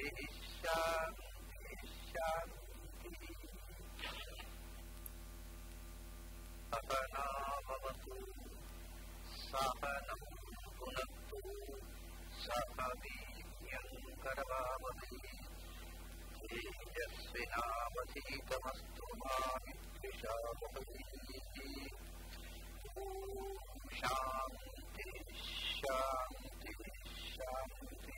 शान्ति शान्तिः सहनाभवतु सहनं पुनस्तु सह वीर्यङ्करवावहै तेजस्विनावधीतमस्तु मा विद्विषावहै ॐ शान्ति शान्ति शान्तिः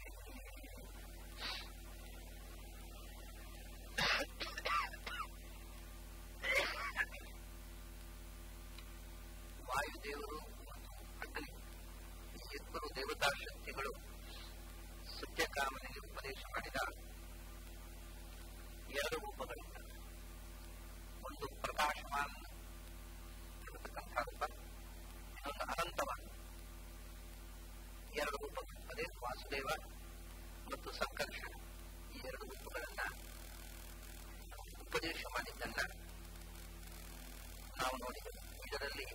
ವಾಯುದೇವರು ಮತ್ತು ಅಗ್ನಿ ಈ ಇಬ್ಬರು ದೇವತಾ ಶಕ್ತಿಗಳು ಸತ್ಯಕಾಮನಿಗೆ ಉಪದೇಶ ಮಾಡಿದ ಎರಡು ರೂಪಗಳಿಂದ ಒಂದು ಪ್ರಕಾಶಮಾನ ಇರತಕ್ಕಂಥ ರೂಪ ಇನ್ನೊಂದು ಅನಂತವಾದ ಎರಡು ರೂಪಗಳು ಅದೇ ವಾಸುದೇವ ಮತ್ತು ಸಂಕರ್ಷಣ ಈ ಎರಡು ರೂಪಗಳನ್ನ ಉಪದೇಶ ಮಾಡಿದ್ದನ್ನ ನಾವು ನೋಡಿದೆವು ಇದರಲ್ಲಿ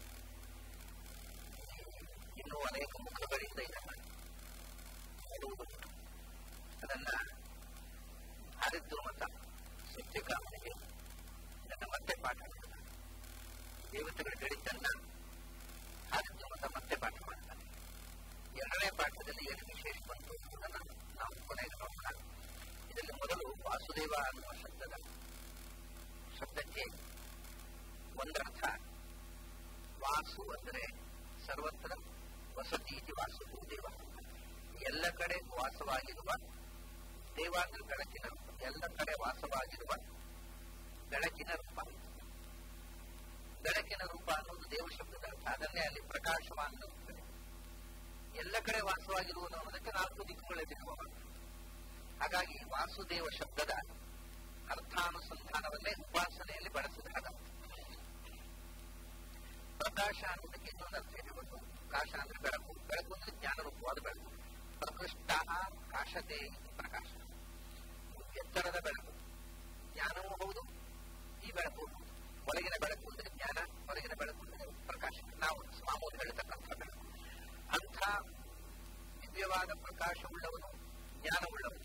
ಇನ್ನೂ ಅನೇಕ ಮುಖಗಳಿಂದ ಇದನ್ನ ನೋಡುವುದುಂಟು ಅದನ್ನ ಹರಿದ್ರುಮತ ಸತ್ಯಕಾಮನಿಗೆ ಇದನ್ನ ಮತ್ತೆ ಪಾಠ ಮಾಡ್ತಾನೆ ದೇವತೆಗಳು ಹೇಳಿದ್ದನ್ನ ಹರಿದ್ರುಮತ ಮತ್ತೆ ಪಾಠ ಮಾಡ್ತಾನೆ ಎರಡನೇ ಪಾಠದಲ್ಲಿ ಏನು ವಿಶೇಷ ಬಂತು ಎಂಬುದನ್ನು ನಾವು ಕೊನೆಗೆ ನೋಡೋಣ ಇದರಲ್ಲಿ ಮೊದಲು ವಾಸುದೇವ ಅನ್ನುವ ಶಬ್ದದ ಶಬ್ದಕ್ಕೆ ಒಂದರ್ಥ ವಾಸು ಅಂದರೆ ಸರ್ವತ್ರ ವಸತಿ ಇತಿ ವಾಸು ದೇವ ಎಲ್ಲ ಕಡೆ ವಾಸವಾಗಿರುವ ದೇವ ಅಂದ್ರೆ ಬೆಳಕಿನ ರೂಪ ಎಲ್ಲ ಕಡೆ ವಾಸವಾಗಿರುವ ಬೆಳಕಿನ ರೂಪ ಬೆಳಕಿನ ರೂಪ ಅನ್ನೋದು ದೇವ ಶಬ್ದದ ಅರ್ಥ ಅದನ್ನೇ ಅಲ್ಲಿ ಪ್ರಕಾಶವಾನ್ ಅಂತಾರೆ ಎಲ್ಲ ಕಡೆ ವಾಸವಾಗಿರುವುದು ಅನ್ನೋದಕ್ಕೆ ನಾಲ್ಕು ದಿಕ್ಕುಗಳಲ್ಲಿರುವವ ಹಾಗಾಗಿ ವಾಸುದೇವ ಶಬ್ದದ ಅರ್ಥಾನುಸಂಧಾನವನ್ನೇ ಉಪಾಸನೆಯಲ್ಲಿ ಬಳಸಿದಾಗ ಪ್ರಕಾಶ ಅನ್ನೋದಕ್ಕೆ ಇನ್ನೊಂದು ಅರ್ಥ ಇದೆ ಒಂದು ಪ್ರಕಾಶ ಅಂದ್ರೆ ಬೆಳಕು ಬೆಳಕು ಅಂದ್ರೆ ಜ್ಞಾನ ರೂಪವಾದ ಬೆಳಕು ಪ್ರಕೃಷ್ಟ ಕಾಶತೆ ಪ್ರಕಾಶ ಎತ್ತರದ ಬೆಳಕು ಜ್ಞಾನವೂ ಹೌದು ಈ ಬೆಳಕು ಒಳಗಿನ ಬೆಳಕು ಅಂದ್ರೆ ಜ್ಞಾನ ಹೊರಗಿನ ಬೆಳಕು ಅಂದ್ರೆ ಪ್ರಕಾಶ ನಾವು ಮಾಮೂಲು ಹೇಳತಕ್ಕಂಥ ಬೆಳಕು ಅಂಥ ದಿವ್ಯವಾದ ಪ್ರಕಾಶವುಳ್ಳವನು ಜ್ಞಾನವುಳ್ಳವನು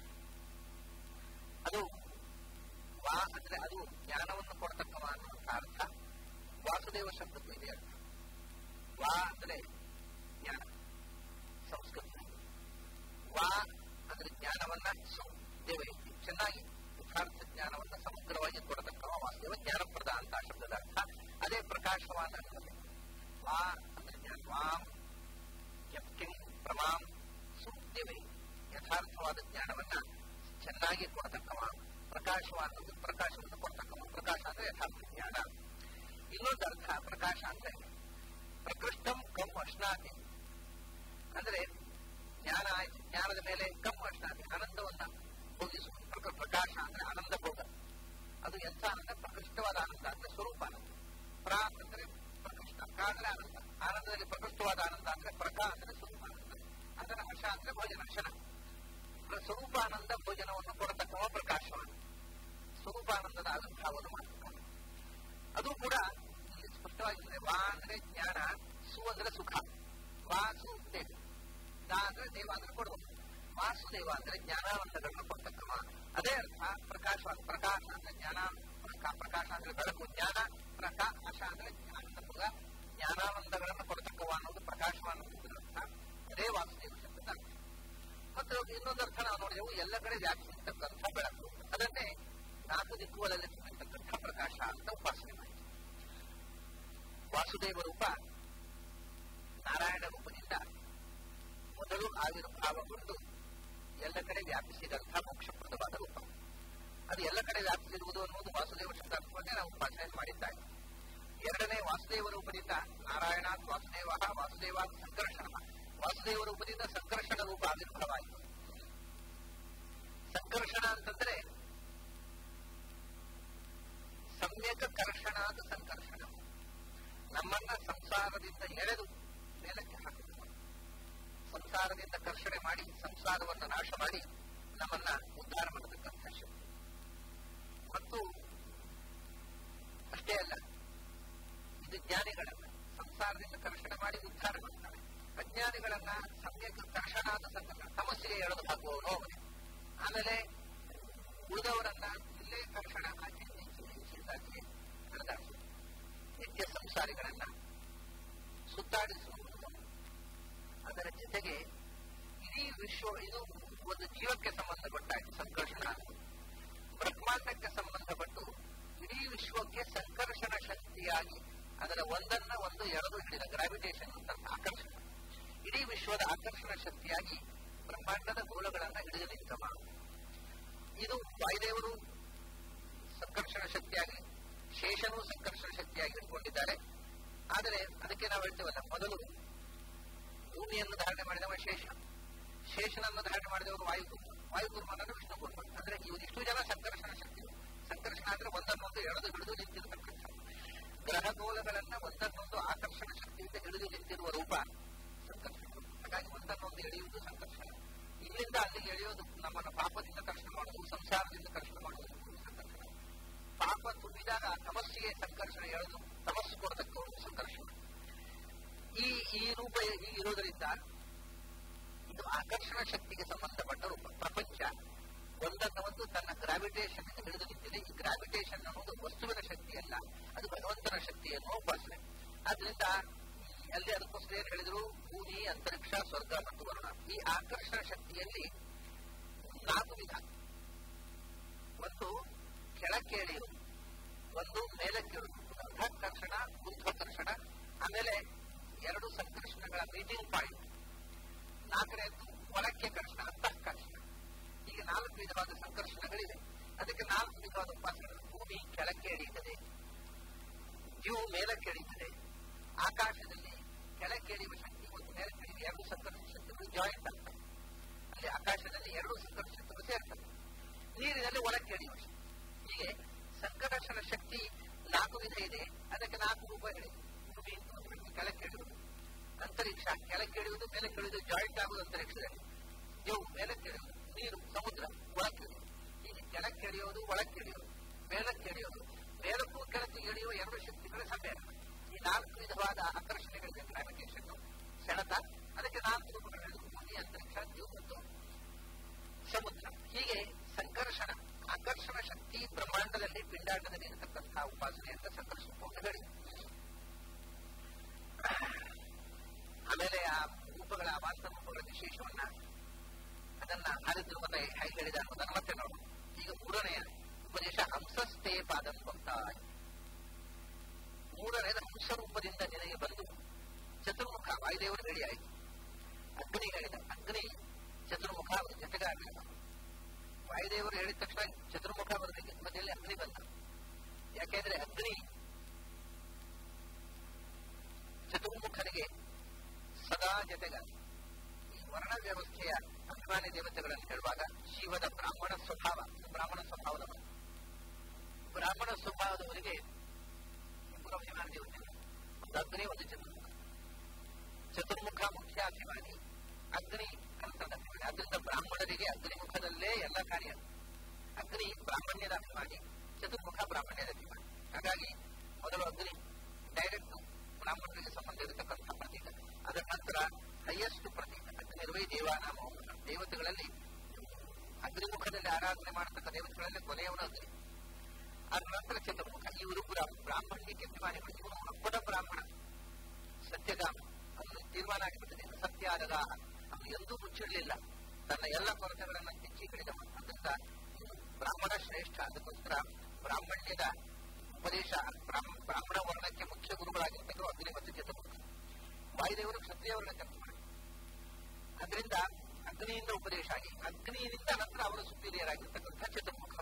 ಅದು ವಾ ಅಂದ್ರೆ ಅದು ಜ್ಞಾನವನ್ನು ಕೊಡ್ತಕ್ಕವ ಅನ್ನುವಂಥ ಅರ್ಥ ವಾಸುದೇವ ಶಬ್ದಕ್ಕೂ ಇದೆ ಅರ್ಥ ವಾ ಅಂದ್ರೆ ಜ್ಞಾನ ಸಂಸ್ಕೃತ ವಾ ಅಂದ್ರೆ ಜ್ಞಾನವನ್ನ ದೇವ ಚೆನ್ನಾಗಿ ಯಥಾರ್ಥ ಜ್ಞಾನವನ್ನ ಸಮಗ್ರವಾಗಿ ಕೊಡತಕ್ಕವ ವಾಸುದೇವ ಜ್ಞಾನಪ್ರದ ಅಂತ ಶಬ್ದದ ಅರ್ಥ ಅದೇ ಪ್ರಕಾಶವಾದ ಅನ್ನೋದು ವಾ ಅಂದ್ರೆ ಜ್ಞಾನ ವಾಂ ಯತ್ಕಿಂ ಪ್ರಮಾಂ ಸುದೇವೈ ಯಥಾರ್ಥವಾದ ಜ್ಞಾನವನ್ನ ಚೆನ್ನಾಗಿ ಕೊಡತಕ್ಕವ ಪ್ರಕಾಶವಾದ ಪ್ರಕಾಶವನ್ನು ಕೊಡ್ತಕ್ಕವ ಪ್ರಕಾಶ ಅಂದ್ರೆ ಯಥಾರ್ಥ ಜ್ಞಾನ ಇನ್ನೊಂದು ಅರ್ಥ ಪ್ರಕಾಶ ಅಂದ್ರೆ ಪ್ರಕೃಷ್ಟಂ ಕಂ ಅಶ್ನಾತಿ ಅಂದ್ರೆ ಜ್ಞಾನ ಆಯ್ತು ಜ್ಞಾನದ ಮೇಲೆ ಕಂ ಅಶ್ನಾತಿ ಆನಂದವನ್ನ ಭೋಗಿಸುವ ಪ್ರಕಾಶ ಅಂದ್ರೆ ಆನಂದ ಭೋಗ ಅದು ಎಂಥ ಆನಂದ ಪ್ರಕೃಷ್ಟವಾದ ಆನಂದ ಅಂದ್ರೆ ಸ್ವರೂಪ ಆನಂದ ಪ್ರ ಅಂದ್ರೆ ಪ್ರಕೃಷ್ಟ ಕ ಅಂದ್ರೆ ಆನಂದ ಆನಂದದಲ್ಲಿ ಪ್ರಕೃಷ್ಟವಾದ ಆನಂದ ಅಂದ್ರೆ ಪ್ರಕ ಅಂದ್ರೆ ಸ್ವರೂಪ ಆನಂದ ಅದರ ಹರ್ಷ ಅಂದ್ರೆ ಭೋಜನ ಹರ್ಷಣ ಸ್ವರೂಪಾನಂದ ಭೋಜನವನ್ನು ಕೊಡತಕ್ಕವ ಪ್ರಕಾಶವಾನ ಸ್ವರೂಪಾನಂದದ ಆವಿರ್ಭಾವವನ್ನು ಮಾಡ್ತಾನೆ ಅದು ಕೂಡ ಇಲ್ಲಿ ಸ್ಪಷ್ಟವಾಗಿದೆ ವಾ ಅಂದ್ರೆ ಜ್ಞಾನ ಸು ಅಂದ್ರೆ ಸುಖ ವಾಸು ದೇವ ದಾ ಅಂದ್ರೆ ದೇವ ಅಂದ್ರೆ ಕೊಡುವುದು ವಾಸುದೇವ ಅಂದ್ರೆ ಜ್ಞಾನಾನಂದಗಳನ್ನು ಕೊಡ್ತಕ್ಕವ ಅದೇ ಅರ್ಥ ಪ್ರಕಾಶವಾದ ಪ್ರಕಾಶ ಅಂದ್ರೆ ಜ್ಞಾನ ಪ್ರಕಾಶ ಅಂದ್ರೆ ಬೆಳಕು ಜ್ಞಾನ ಪ್ರಕಾಶ ಅಂದ್ರೆ ಆನಂದ ಭೋಗ ಜ್ಞಾನಾನಂದಗಳನ್ನು ಕೊಡ್ತಕ್ಕವ ಅನ್ನೋದು ಪ್ರಕಾಶವಾನಂದದ ಅರ್ಥ ಅದೇ ವಾಸುದೇವ ಶಬ್ದದ ಅರ್ಥ ಮತ್ತು ಇನ್ನೊಂದು ಅರ್ಥ ನಾವು ನೋಡಿದೆವು ಎಲ್ಲ ಕಡೆ ವ್ಯಾಪಿಸಿರ್ತಕ್ಕಂಥ ಬೆಳಕು ಅದನ್ನೇ ನಾಲ್ಕು ದಿಕ್ಕುಗಳಲ್ಲಿ ತುಂಬಿರ್ತಕ್ಕಂಥ ಪ್ರಕಾಶ ಅಂತ ಉಪಾಸನೆ ಮಾಡಿ ವಾಸುದೇವ ರೂಪ ನಾರಾಯಣ ರೂಪದಿಂದ ಮೊದಲು ಆವಿರ್ಭಾವಗೊಂಡು ಎಲ್ಲ ಕಡೆ ವ್ಯಾಪಿಸಿದಂಥ ಮೋಕ್ಷಪ್ರದವಾದ ರೂಪ ಅದು ಎಲ್ಲ ಕಡೆ ವ್ಯಾಪಿಸಿರುವುದು ಅನ್ನುವುದು ವಾಸುದೇವ ಶಬ್ದಾರ್ಥವನ್ನೇ ನಾವು ಉಪಾಸನೆ ಮಾಡಿದ್ದಾರೆ ಎರಡನೇ ವಾಸುದೇವ ರೂಪದಿಂದ ನಾರಾಯಣ ವಾಸುದೇವ ವಾಸುದೇವ ಸಂಕರ್ಷಣ ವಾಸುದೇವ ರೂಪದಿಂದ ಸಂಕರ್ಷಣ ರೂಪ ಆವಿರ್ಭಾವಾಯಿತು ಸಂಕರ್ಷಣ ಅಂತಂದ್ರೆ ಸಮ್ಯಕ ಕರ್ಷಣಾದ ಸಂಕರ್ಷಣ ನಮ್ಮನ್ನ ಸಂಸಾರದಿಂದ ಎಳೆದು ಮೇಲಕ್ಕೆ ಹಾಕಿದ ಸಂಸಾರದಿಂದ ಕರ್ಷಣೆ ಮಾಡಿ ಸಂಸಾರವನ್ನು ನಾಶ ಮಾಡಿ ನಮ್ಮನ್ನ ಉದ್ಧಾರ ಮಾಡತಕ್ಕಂಥ ಶಕ್ತಿ ಮತ್ತು ಅಷ್ಟೇ ಅಲ್ಲ ಇದು ಜ್ಞಾನಿಗಳನ್ನ ಸಂಸಾರದಿಂದ ಕರ್ಷಣೆ ಮಾಡಿ ಉದ್ಧಾರ ಮಾಡ್ತಾರೆ ಅಜ್ಞಾನಿಗಳನ್ನ ಸಮ್ಯಕ ಕರ್ಷಣಾದ ಸಂಕಟ ಸಮಸ್ಯೆಗೆ ಎಳೆದು ಹಾಕುವವನು ಅವನೇ ಆಮೇಲೆ ಉಳಿದವರನ್ನ ಇಲ್ಲೇ ಕರ್ಷಣ ಆಚೆ ಈಚೆ ನಡೆದಾಡಿಸುವುದು ನಿತ್ಯ ಸಂಸಾರಿಗಳನ್ನ ಸುತ್ತಾಡಿಸುವುದು ಅದರ ಜೊತೆಗೆ ಇಡೀ ವಿಶ್ವ ಇದು ಒಂದು ಜೀವಕ್ಕೆ ಸಂಬಂಧಪಟ್ಟಾಗಿ ಸಂಕರ್ಷಣ ಬ್ರಹ್ಮಾಂಡಕ್ಕೆ ಸಂಬಂಧಪಟ್ಟು ಇಡೀ ವಿಶ್ವಕ್ಕೆ ಸಂಕರ್ಷಣ ಶಕ್ತಿಯಾಗಿ ಅದರ ಒಂದನ್ನ ಒಂದು ಎಳೆದು ಹಿಡಿದ ಗ್ರಾವಿಟೇಷನ್ ಅಂತ ಆಕರ್ಷಣ ಇಡೀ ವಿಶ್ವದ ಆಕರ್ಷಣ ಶಕ್ತಿಯಾಗಿ ಬ್ರಹ್ಮಾಂಡದ ಮೂಲಗಳನ್ನ ಹಿಡಿದು ನಿಂತಮ ಇದು ವಾಯುದೇವರು ಸಂಕರ್ಷಣ ಶಕ್ತಿಯಾಗಿ ಶೇಷನೂ ಸಂಕರ್ಷಣ ಶಕ್ತಿಯಾಗಿ ಇಟ್ಕೊಂಡಿದ್ದಾರೆ ಆದರೆ ಅದಕ್ಕೆ ನಾವು ಹೇಳ್ತೇವಲ್ಲ ಮೊದಲು ಭೂಮಿಯನ್ನು ಧಾರಣೆ ಮಾಡಿದವ ಶೇಷ ಶೇಷನನ್ನು ಧಾರಣೆ ಮಾಡಿದವರು ವಾಯುಕುರ್ಮ ವಾಯುಕುರ್ಮನನ್ನು ವಿಷ್ಣು ಕುರ್ಮ ಅಂದ್ರೆ ಇವರಿಷ್ಟು ಜನ ಸಂಕರ್ಷಣ ಶಕ್ತಿ ಸಂಕರ್ಷಣ ಅಂದ್ರೆ ಒಂದನ್ನೊಂದು ಎಳೆದು ಹಿಡಿದು ನಿಂತಿರತಕ್ಕಂಥ ಗ್ರಹಗೋಲಗಳನ್ನ ಒಂದನ್ನೊಂದು ಆಕರ್ಷಣ ಶಕ್ತಿಯಿಂದ ಹಿಡಿದು ನಿಂತಿರುವ ರೂಪ ಸಂಕರ್ಷಣ ಹಾಗಾಗಿ ಒಂದನ್ನೊಂದು ಎಳೆಯುವುದು ಸಂಕರ್ಷಣ ಇಲ್ಲಿಂದ ಅಲ್ಲಿಗೆ ಎಳೆಯೋದು ನಮ್ಮನ್ನು ಪಾಪದಿಂದ ಕರ್ಷಣ ಮಾಡುವುದು ಸಂಸಾರದಿಂದ ಕರ್ಷಣ ಮಾಡುವುದು ಸಂಕರ್ಷಣ ಪಾಪ ತುಂಬಿದಾಗ ತಮಸ್ಸಿಗೆ ಸಂಕರ್ಷಣ ಎಳೆದು ತಮಸ್ಸು ಕೊಡತಕ್ಕ ಒಂದು ಸಂಕರ್ಷಣ ಈ ಈ ರೂಪ ಈ ಇರೋದರಿಂದ ಇದು ಆಕರ್ಷಣ ಶಕ್ತಿಗೆ ಸಂಬಂಧಪಟ್ಟ ರೂಪ ಪ್ರಪಂಚ ಒಂದನ್ನ ಒಂದು ತನ್ನ ಗ್ರಾವಿಟೇಷನ್ ಹಿಡಿದು ನಿಂತಿದೆ ಈ ಗ್ರಾವಿಟೇಷನ್ ಅನ್ನೋದು ವಸ್ತುವಿನ ಶಕ್ತಿಯಲ್ಲ ಅದು ಭಗವಂತನ ಶಕ್ತಿಯನ್ನು ಉಪಾಸನೆ ಆದ್ರಿಂದ ಅಲ್ಲಿ ಅದಕ್ಕೋಸ್ಕರ ಏನ್ ಹೇಳಿದ್ರು ಭೂಮಿ ಅಂತರಿಕ್ಷ ಸ್ವರ್ಗ ಮತ್ತು ವರುಣ ಈ ಆಕರ್ಷಣ ಶಕ್ತಿಯಲ್ಲಿ ನಾಲ್ಕು ವಿಧ ಒಂದು ಕೆಳಕ್ಕೆ ಎಳೆಯುವುದು ಒಂದು ಮೇಲಕ್ಕೆ ಇಳುವುದು ಅರ್ಧಾಕರ್ಷಣ ಊರ್ಧ್ವಕರ್ಷಣ ಆಮೇಲೆ ಎರಡು ಸಂಕರ್ಷಣಗಳ ಮೀಟಿಂಗ್ ಪಾಯಿಂಟ್ ನಾಲ್ಕನೆಯದ್ದು ಒಳಕ್ಕೆ ಕರ್ಷಣ ಅಂತಃಕರ್ಷಣ ಹೀಗೆ ನಾಲ್ಕು ವಿಧವಾದ ಸಂಕರ್ಷಣಗಳಿವೆ ಅದಕ್ಕೆ ನಾಲ್ಕು ವಿಧವಾದ ಉಪಾಸನೆಗಳು ಭೂಮಿ ಕೆಳಕ್ಕೆ ಎಳೆಯುತ್ತದೆ ಜೀವ ಮೇಲಕ್ಕೆ ಎಳೆಯುತ್ತದೆ ಆಕಾಶದಲ್ಲಿ ಕೆಳಕ್ಕೆ ಎಳೆಯುವ ಶಕ್ತಿ ಮತ್ತು ಮೇಲಕ್ಕೆ ಎಳೆಯುವ ಎರಡು ಸಂಕರ್ಷಣ ಶಕ್ತಿಗಳು ಜಾಯಿಂಟ್ ಆಗ್ತವೆ ಅಲ್ಲಿ ಆಕಾಶದಲ್ಲಿ ಎರಡು ಸಂಕರ್ಷಣ ಶಕ್ತಿಗಳು ಸೇರ್ತವೆ ನೀರಿನಲ್ಲಿ ಒಳಕ್ಕೆ ಎಳೆಯುವ ಶಕ್ತಿ ಹೀಗೆ ಸಂಕರ್ಷಣ ಶಕ್ತಿ ನಾಲ್ಕು ವಿಧ ಇದೆ ಅದಕ್ಕೆ ನಾಲ್ಕು ರೂಪ ಹೇಳಿ ಭೂಮಿ ಕೆಳಕ್ಕೆ ಎಳೆಯುವುದು ಅಂತರಿಕ್ಷ ಕೆಳಕ್ಕೆ ಇಳಿಯುವುದು ಮೇಲಕ್ಕೆ ಇಳಿಯುವುದು ಜಾಯಿಂಟ್ ಆಗುವುದು ಅಂತರಿಕ್ಷದಲ್ಲಿ ಜವು ಮೇಲಕ್ಕೆ ಇಳಿಯುವುದು ನೀರು ಸಮುದ್ರ ಒಳಕ್ಕೆ ಇಳಿಯುವುದು ಹೀಗೆ ಕೆಳಕ್ಕೆ ಎಳೆಯೋದು ಒಳಕ್ಕೆ ಇಳಿಯೋದು ಮೇಲಕ್ಕೆ ಎಳೆಯೋದು ಮೇಲಕ್ಕೂ ಕೆಳಕ್ಕೆ ಎಳೆಯುವ ಎರಡು ಶಕ್ತಿಗಳ ಸಮ್ಮೇಳನ ಈ ನಾಲ್ಕು ವಿಧವಾದ ಆಕರ್ಷಣೆಗಳಿವೆ ಗ್ರಾವಿಟೇಷನ್ ಸೆಳೆತ ಅದಕ್ಕೆ ನಾಲ್ಕು ರೂಪಗಳು ಭೂಮಿ ಅಂತರಿಕ್ಷ ಜೀವ ಮತ್ತು ಸಮುದ್ರ ಹೀಗೆ ಸಂಕರ್ಷಣ ಆಕರ್ಷಣ ಶಕ್ತಿ ಬ್ರಹ್ಮಾಂಡದಲ್ಲಿ ಪಿಂಡಾಂಡದಲ್ಲಿ ಇರತಕ್ಕಂತಹ ಉಪಾಸನೆ ಅಂತ ಸಂಕರ್ಷಣವನ್ನು ಹೇಳಿ ಆಮೇಲೆ ಆ ರೂಪಗಳ ಅವಾಂತ ರೂಪಗಳ ವಿಶೇಷವನ್ನ ಅದನ್ನ ಹರಿದ್ರು ಮತ್ತೆ ಹೇಗೆ ಹೇಳಿದ ಅನ್ನೋದನ್ನ ಮತ್ತೆ ನೋಡು ಈಗ ಮೂರನೆಯ ಉಪದೇಶ ಹಂಸಸ್ಥೇ ಪಾದಂ ಭಕ್ತ ಮೂರನೇದ ಹಂಸ ರೂಪದಿಂದ ನಿನಗೆ ಬಂದು ಚತುರ್ಮುಖ ವಾಯುದೇವರು ಹೇಳಿ ಆಯಿತು ಅಗ್ನಿ ಹೇಳಿದ ಅಗ್ನಿ ಚತುರ್ಮುಖ ಅವರ ಜೊತೆಗಾರಲಿಲ್ಲ ವಾಯುದೇವರು ಹೇಳಿದ ತಕ್ಷಣ ಚತುರ್ಮುಖ ಬರಲಿಕ್ಕೆ ಮಧ್ಯದಲ್ಲಿ ಅಗ್ನಿ ಬಂದ ಯಾಕೆಂದ್ರೆ ಅಗ್ನಿ ಚತುರ್ಮುಖನಿಗೆ ಸದಾ ಜೊತೆಗಾರ ಈ ವರ್ಣ ವ್ಯವಸ್ಥೆಯ ಅಭಿಮಾನಿ ದೇವತೆಗಳನ್ನು ಹೇಳುವಾಗ ಶಿವದ ಬ್ರಾಹ್ಮಣ ಸ್ವಭಾವ ಬ್ರಾಹ್ಮಣ ಸ್ವಭಾವದವರು ಬ್ರಾಹ್ಮಣ ಸ್ವಭಾವದವರಿಗೆ ಇಬ್ಬರು ಅಭಿಮಾನಿ ದೇವತೆಗಳು ಒಂದು ಅಗ್ನಿ ಒಂದು ಚತುರ್ಮುಖ ಚತುರ್ಮುಖ ಮುಖ್ಯ ಅಭಿಮಾನಿ ಅಗ್ನಿ ಅಂತದ ಅಭಿಮಾನಿ ಅದರಿಂದ ಬ್ರಾಹ್ಮಣರಿಗೆ ಅಗ್ನಿಮುಖದಲ್ಲೇ ಎಲ್ಲ ಕಾರ್ಯ ಅಗ್ನಿ ಬ್ರಾಹ್ಮಣ್ಯದ ಅಭಿಮಾನಿ ಚತುರ್ಮುಖ ಬ್ರಾಹ್ಮಣ್ಯದ ಅಭಿಮಾನಿ ಹಾಗಾಗಿ ಮೊದಲು ಅಗ್ನಿ ಡೈರೆಕ್ಟ್ ಬ್ರಾಹ್ಮಣರಿಗೆ ಸಂಬಂಧ ಇರತಕ್ಕಂಥ ಪ್ರತೀಕ ಅದರ ನಂತರ ಹೈಯೆಸ್ಟ್ ಪ್ರತೀಕ ಅಗ್ನಿರ್ವೈ ದೇವಾನಾಮ ದೇವತೆಗಳಲ್ಲಿ ಅಗ್ನಿಮುಖದಲ್ಲಿ ಆರಾಧನೆ ಮಾಡತಕ್ಕ ದೇವತೆಗಳಲ್ಲಿ ಕೊನೆಯವನು ಅಗ್ನಿ ಅದರ ನಂತರ ಚತುರ್ಮುಖ ಇವರು ಬ್ರಾಹ್ಮಣ್ಯಕ್ಕೆ ಅಭಿಮಾನಿಗಳು ಇವನು ಅಪ್ಪದ ಬ್ರಾಹ್ಮಣ ಸತ್ಯಗಾಮ ಅವನು ತೀರ್ಮಾನ ಆಗಿಬಿಟ್ಟಿದೆ ಸತ್ಯ ಆದಾಗ ಅವನು ಎಂದೂ ಮುಚ್ಚಿಡಲಿಲ್ಲ ತನ್ನ ಎಲ್ಲ ಕೊರತೆಗಳನ್ನು ಹೆಚ್ಚಿ ಕಡಿದವ ಅದರಿಂದ ಬ್ರಾಹ್ಮಣ ಶ್ರೇಷ್ಠ ಅದಕ್ಕೋಸ್ಕರ ಬ್ರಾಹ್ಮಣ್ಯದ ಉಪದೇಶ ಬ್ರಾಹ್ಮಣ ವರ್ಣಕ್ಕೆ ಮುಖ್ಯ ಗುರುಗಳಾಗಿರ್ತಕ್ಕಂಥ ಅಗ್ನಿ ಮತ್ತು ಚತುರ್ಮುಖ ವಾಯುದೇವರು ಕ್ಷತ್ರಿಯ ವರ್ಣಕ್ಕೆ ಅಭಿಮಾನಿ ಅದರಿಂದ ಅಗ್ನಿಯಿಂದ ಉಪದೇಶ ಆಗಿ ಅಗ್ನಿಯಿಂದ ನಂತರ ಅವರು ಸುಪೀರಿಯರ್ ಆಗಿರ್ತಕ್ಕಂಥ ಚತುರ್ಮುಖ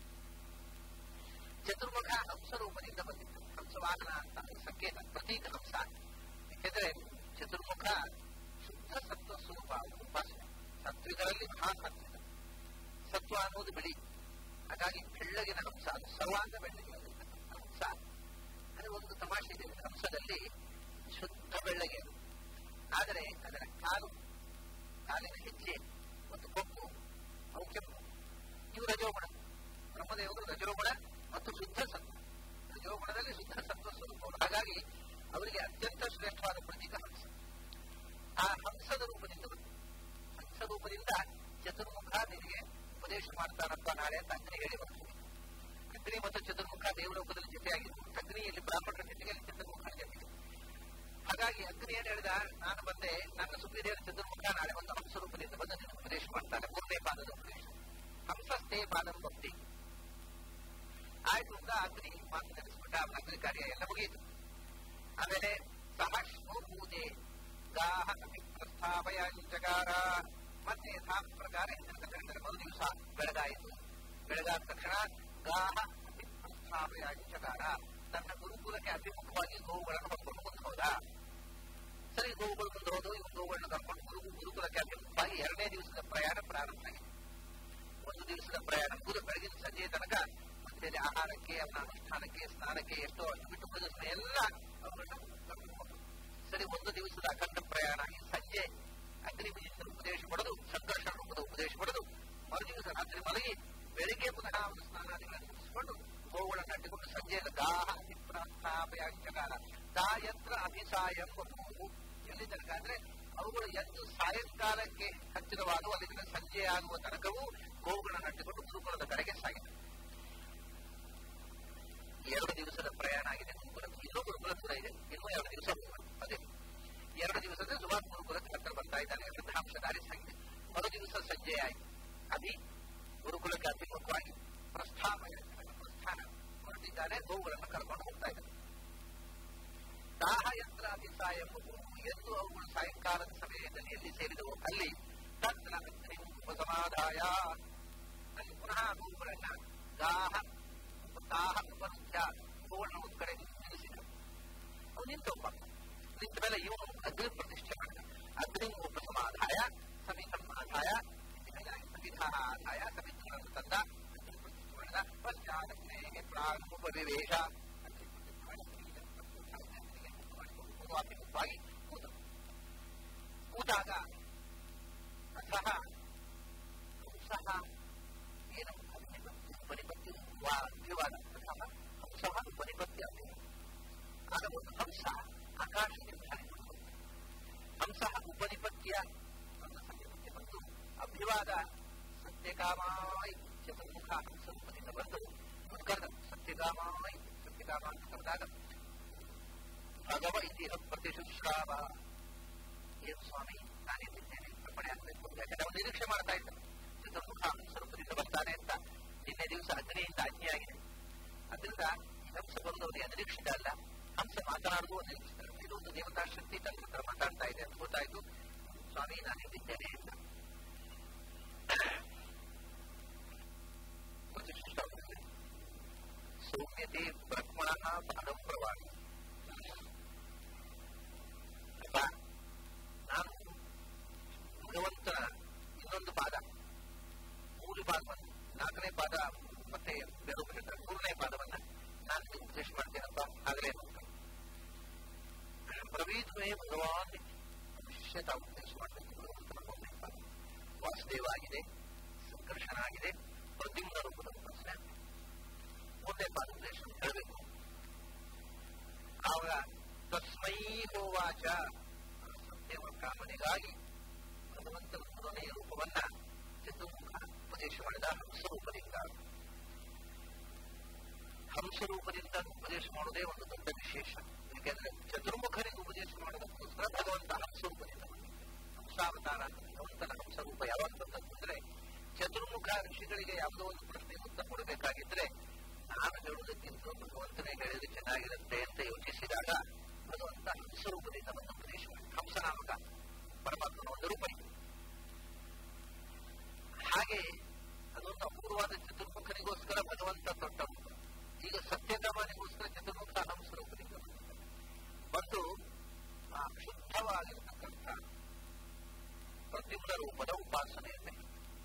ಚತುರ್ಮುಖ ಹಂಸ ರೂಪದಿಂದ ಬಂದಿತ್ತು ಹಂಸವಾಹನ ಅಂತ ಸಂಕೇತ ಪ್ರತೀಕ ಹಂಸ ಯಾಕೆಂದ್ರೆ ಚತುರ್ಮುಖ ಶುದ್ಧ ಸತ್ವ ಸ್ವರೂಪ ಉಪಾಸನೆ ಸತ್ವಿಗಳಲ್ಲಿ ಮಹಾಸತ್ವಿಕ ಸತ್ವ ಅನ್ನೋದು ಬಿಳಿ ಹಾಗಾಗಿ ಬೆಳ್ಳಗಿನ ಹಂಸ ಅದು ಸರ್ವಾಂಗ ಬೆಳ್ಳಗೆ ಹಂಸ ಅದು ಒಂದು ತಮಾಷೆ ಇದೆ ಹಂಸದಲ್ಲಿ ಶುದ್ಧ ಬೆಳ್ಳಗೆ ಆದರೆ ಅದರ ಕಾಲು ಕಾಲಿನ ಹೆಜ್ಜೆ ಮತ್ತು ಕೊಪ್ಪು ಅವು ಕೆಂಪು ಇವು ರಜೋಗುಣ ಬ್ರಹ್ಮದೇವರು ರಜೋಗುಣ ಮತ್ತು ಶುದ್ಧ ಸತ್ವ ರಜೋಗುಣದಲ್ಲಿ ಶುದ್ಧ ಸತ್ವ ಸ್ವರೂಪ ಹಾಗಾಗಿ ಅವರಿಗೆ ಅತ್ಯಂತ ಶ್ರೇಷ್ಠವಾದ ಪ್ರತೀಕ ಹಂಸ ಆ ಹಂಸದ ರೂಪದಿಂದ ಹಂಸ ರೂಪದಿಂದ ಚತುರ್ಮುಖ ನಿನಗೆ ಉಪದೇಶ ಮಾಡ್ತಾನಪ್ಪ ನಾಳೆ ಅಂತ ಅಗ್ನಿ ಹೇಳಿ ಬರ್ತೀವಿ ಅಗ್ನಿ ಮತ್ತು ಚತುರ್ಮುಖ ದೇವಲೋಕದಲ್ಲಿ ಜೊತೆಯಾಗಿತ್ತು ಅಗ್ನಿಯಲ್ಲಿ ಬ್ರಾಹ್ಮಣರ ಜೊತೆಗೆ ಚತುರ್ಮುಖ ಜೊತೆಗೆ ಹಾಗಾಗಿ ಅಗ್ನಿ ಏನ್ ಹೇಳಿದ ನಾನು ಬಂದೆ ನನ್ನ ಸುಪ್ರೀದೇವರ ಚತುರ್ಮುಖ ನಾಳೆ ಒಂದು ಹಂಸ ರೂಪದಿಂದ ಬಂದು ನಿನ್ನ ಉಪದೇಶ ಮಾಡ್ತಾನೆ ಮೂರನೇ ಪಾದದ ಉಪದೇಶ ಹಂಸಸ್ಥೇ ಪಾದಂ ಭಕ್ತಿ ಆಯ್ತು ಅಂತ ಅಗ್ನಿ ಮಾತು ನಡೆಸ್ಬಿಟ್ಟ ಅವನ ಅಗ್ನಿ ಕಾರ್ಯ ಎಲ್ಲ ಮುಗಿಯಿತು ಆಮೇಲೆ ಸಹಸ್ರ ಪೂಜೆ ಗಾಹ ಪ್ರಸ್ಥಾಪಯಾಂಚಗಾರ ಮತ್ತೆ ಯಥಾ ಪ್ರಕಾರ ಹಿಂದಿನ ಮರು ದಿವಸ ಬೆಳಗಾಯಿತು ಬೆಳಗಾದ ತಕ್ಷಣ ಗಾಹ ಪ್ರಸ್ಥಾಪಯಾಂಚಗಾರ ತನ್ನ ಗುರುಕುಲಕ್ಕೆ ಅಭಿಮುಖವಾಗಿ ಗೋವುಗಳನ್ನು ಹೊತ್ಕೊಂಡು ಮುಂದೆ ಹೋದ ಸರಿ ಗೋವುಗಳು ಮುಂದೆ ಹೋದು ಇವು ಗೋವುಗಳನ್ನು ಕರ್ಕೊಂಡು ಗುರು ಗುರುಕುಲಕ್ಕೆ ಅಭಿಮುಖವಾಗಿ ಎರಡನೇ ದಿವಸದ ಪ್ರಯಾಣ ಪ್ರಾರಂಭ ಆಗಿದೆ ಒಂದು ದಿವಸದ ಪ್ರಯಾಣ ಗುರು ಬೆಳಗಿನ ಸಂಜೆಯ ತನಕ ಮತ್ತೆ ಆಹಾರಕ್ಕೆ ಅವನ ಅನುಷ್ಠಾನಕ್ಕೆ ಸ್ನಾನಕ್ಕೆ ಎಷ್ಟೋ ಅಷ್ಟು ಬಿಟ್ಟು ಉಳಿದ ಸಮಯ ಎಲ್ಲ ಅವುಗಳನ್ನ ಕರ್ಕೊಂಡು ಹೋದ್ರು. ಸರಿ ಒಂದು ದಿವಸದ ಅಖಂಡ ಪ್ರಯಾಣ ಈ ಸಂಜೆ ಅಗ್ನಿಭುಜಿಂದ ಉಪದೇಶ ಪಡೆದು ಸಂಕರ್ಷಣ ರೂಪದ ಉಪದೇಶ ಪಡೆದು ಮರುದಿವಸ ರಾತ್ರಿ ಮಲಗಿ ಬೆಳಿಗ್ಗೆ ಪುನಃ ಅವನ ಸ್ನಾನಾದಿಗಳನ್ನು ಮುಗಿಸಿಕೊಂಡು ಗೋವುಗಳನ್ನು ಅಟ್ಟಿಕೊಂಡು ಸಂಜೆಯ ಗಾಹ ಅಭಿಪ್ರಾಸ್ಥಾಪಯಾಂಚಕಾರ ದಾಯತ್ರ ಅಭಿಸಾಯಂ ಬಹು ಎಲ್ಲಿ ತನಕ ಅಂದ್ರೆ ಅವುಗಳು ಎಂದು ಸಾಯಂಕಾಲಕ್ಕೆ ಹತ್ತಿರವಾಗುವ ಅಲ್ಲಿಂದ ಸಂಜೆ ಆಗುವ ತನಕವೂ ಗೋವುಗಳನ್ನು ಅಟ್ಟಿಕೊಂಡು ಗುರುಕುಲದ ಕಡೆಗೆ ಸಾಗಿದೆ ಎರಡು ದಿವಸದ ಪ್ರಯಾಣ ಆಗಿದೆ ಗುರುಕುಲಕ್ಕೆ ಇನ್ನೂ ಗುರುಕುಲ ದೂರ ಇದೆ ಇನ್ನೂ ಎರಡು ದಿವಸ ಹೋಗ್ಬೇಕು. ಅದೇ ಎರಡು ದಿವಸದ ಸುಮಾರು ಗುರುಕುಲಕ್ಕೆ ಹತ್ತಿರ ಬರ್ತಾ ಇದ್ದಾನೆ ವೃದ್ಧಾಂಶಧಾರಿ ಸಾಗಿದೆ ಮರು ದಿವಸ ಸಂಜೆ ಆಯಿತು ಅಭಿ ಗುರುಕುಲಕ್ಕೆ ಅಭಿಮುಖವಾಗಿ ಪ್ರಸ್ಥಾನ ಪ್ರಸ್ಥಾನ ಹೊರಟಿದ್ದಾನೆ ಗೋವುಗಳನ್ನು ಕರ್ಕೊಂಡು ಹೋಗ್ತಾ ಇದ್ದಾನೆ ದಾಹಯಂತ್ರ ಅಭಿಸಾಯ ಎಂದು ಅವುಗಳು ಸಾಯಂಕಾಲದ ಸಮಯದಲ್ಲಿ ಎಲ್ಲಿ ಸೇರಿದವು ಅಲ್ಲಿ ತತ್ರ ಅಗ್ನಿ ಉಪಸಮಾದಾಯ ಅಲ್ಲಿ ಪುನಃ ಗೋವುಗಳನ್ನ ದಾಹ ದಾಹ ಉಪರುದ್ಧ ಗೋವುಗಳನ್ನ ಒಂದು ಕಡೆ ನಿಲ್ಲಿಸಿದ ಅವನು ನಿಂತೊಬ್ಬ ನಿಂತ ಮೇಲೆ ಇವನು ಅಗ್ನಿ ಪ್ರತಿಷ್ಠೆ ಮಾಡಿದ ಅಗ್ನಿ ಉಪಸಮಾದಾಯ ಸಮಿತಮಾದಾಯ ಸಮಿತ ಆದಾಯ ಸಮಿತಿಗಳನ್ನು ತಂದ ಅಗ್ನಿ ಪ್ರತಿಷ್ಠೆ ಮಾಡಿದ ಪಶ್ಚಾದಗ್ನೇ ಪ್ರಾಗುಪರಿವೇಶ ಅಗ್ನಿ ಪ್ರತಿಷ್ಠೆ ಮಾಡಿ ಅಭಿಮುಖವಾಗಿ ಕೂತ ಕೂತಾಗ ಅಸಹ ಹಂಸಃ ಏನು ಉಪನಿಪತ್ತಿ ವಿವಾದ ಅಸಹ ಹಂಸಃ ಉಪನಿಪತ್ತಿ ಅಂತ ಆಗ ಒಂದು ಹಂಸ ಆಕಾಶದಿಂದ ಹರಿದು ಹಂಸಃ ಉಪನಿಪತ್ಯ ನನ್ನ ಸಮೀಪಕ್ಕೆ ಬಂದು ಅಭಿವಾದ ಸತ್ಯಕಾಮಾಯ್ ಚತುರ್ಮುಖ ಹಂಸ ರೂಪದಿಂದ ಬಂದು ಕರೆದ ಸತ್ಯಕಾಮಾಯ್ ಸತ್ಯಕಾಮ ಅಂತ ಕರೆದಾಗ ಭಗವ ಇತಿಹ ಪ್ರತಿಶುಶ್ರಾವ ಏನು ಸ್ವಾಮಿ ನಾನಿದ್ದೇನೆ ಅರ್ಪಣೆ ಆಗಬೇಕು ಯಾಕಂದ್ರೆ ಅವನು ನಿರೀಕ್ಷೆ ಮಾಡ್ತಾ ಇದ್ದ ಚತುರ್ಮುಖ ಸ್ವರೂಪದಿಂದ ಬರ್ತಾನೆ ಅಂತ ನಿನ್ನೆ ದಿವಸ ಅಗ್ನಿಯಿಂದ ಆಜ್ಞೆ ಆಗಿದೆ ಅದರಿಂದ ಈ ಹಂಸ ಬರುವುದು ಅನಿರೀಕ್ಷಿತ ಅಲ್ಲ ಹಂಸ ಮಾತನಾಡುವುದು ಅನಿರೀಕ್ಷಿತ ಅಲ್ಲ. ಇದು ಒಂದು ದೇವತಾ ಶಕ್ತಿ ತನ್ನ ಹತ್ರ ಮಾತಾಡ್ತಾ ಇದೆ ಅಂತ ಗೊತ್ತಾಯ್ತು ಸ್ವಾಮಿ ನಾನಿದ್ದೇನೆ ಅಂತ ಪ್ರತಿಶುಶ್ರಾವದಲ್ಲಿ ಸೌಮ್ಯತೆ ಬ್ರಹ್ಮಣ ಪಾದಂ ಪ್ರವಾಣಿ ಅಪ್ಪ ನಾನು ಭಗವಂತನ ಇನ್ನೊಂದು ಪಾದ ಮೂರು ಪಾದವನ್ನು ನಾಲ್ಕನೇ ಪಾದ ಮತ್ತೆ ಬೇರೆ ಹೇಳ್ತಾರೆ ಮೂರನೇ ಪಾದವನ್ನ ನಾನು ನಿಮ್ಗೆ ಉಪದೇಶ ಮಾಡ್ತೇನಪ್ಪ ಆಗಲೇ ಪ್ರವೀದ್ಮೇ ಭಗವಾನ್ ಅವಶ್ಯತ ಉಪದೇಶ ಮಾಡಬೇಕು ಭಗವಂತನ ಮೂರನೇ ಪಾದ ವಾಸುದೇವ ಆಗಿದೆ ಸಂಕರ್ಷಣ ಆಗಿದೆ ಪ್ರದ್ಯುಮ್ನ ರೂಪದ ಉಪಾಸನೆ ಮೂರನೇ ಪಾದ ಉಪದೇಶ ಹೇಳಬೇಕು ಆವಾಗ ತಸ್ಮೈ ಹೋವಾಚ ಸತ್ಯವ ಕಾಮನೆಗಾಗಿ ಭಗವಂತನ ಮೂರನೆಯ ರೂಪವನ್ನ ಚತುರ್ಮುಖ ಉಪದೇಶ ಮಾಡಿದ ಹಂಸರೂಪದಿಂದ ಹಂಸರೂಪದಿಂದ ಉಪದೇಶ ಮಾಡುವುದೇ ಒಂದು ದೊಡ್ಡ ವಿಶೇಷ ಯಾಕೆಂದ್ರೆ ಚತುರ್ಮುಖನಿಗೆ ಉಪದೇಶ ಮಾಡೋದಕ್ಕೋಸ್ಕರ ಭಗವಂತ ಹಂಸರೂಪದಿಂದ ಹಂಸಾವತಾರ ಅಂತ ಭಗವಂತನ ಹಂಸರೂಪ ಯಾವಾಗ ಬಂದದ್ದು ಅಂದ್ರೆ ಚತುರ್ಮುಖ ಋಷಿಗಳಿಗೆ ಯಾವುದೋ ಒಂದು ಪ್ರಶ್ನೆ ಉತ್ತರ ಕೊಡಬೇಕಾಗಿದ್ರೆ ನಾನು ಹೇಳುವುದಕ್ಕಿಂತ ಭಗವಂತನೇ ಹೇಳಿದ್ರೆ ಚೆನ್ನಾಗಿರುತ್ತೆ ಅಂತ ಯೋಚಿಸಿದಾಗ ಭಗವಂತ ಹಂಸರೂಪದಿಂದ ಬಂದು ಉಪದೇಶ ಮಾಡಿ ಹಂಸನಾಮಕ ಪರಮಾತ್ಮನ ಒಂದು ರೂಪ ಇದೆ ಹಾಗೆ ಅದೊಂದು ಅಪೂರ್ವವಾದ ಚತುರ್ಮುಖನಿಗೋಸ್ಕರ ಭಗವಂತ ದೊಡ್ಡ ರೂಪ ಈಗ ಸತ್ಯಕಾಮನಿಗೋಸ್ಕರ ಚತುರ್ಮುಖ ಹಂಸರೂಪದಿಂದ ಮತ್ತು ಆ ಶುದ್ಧವಾಗಿರ್ತಕ್ಕಂಥ ಪ್ರತಿಯೊಂದ ರೂಪದ ಉಪಾಸನೆಯನ್ನೇ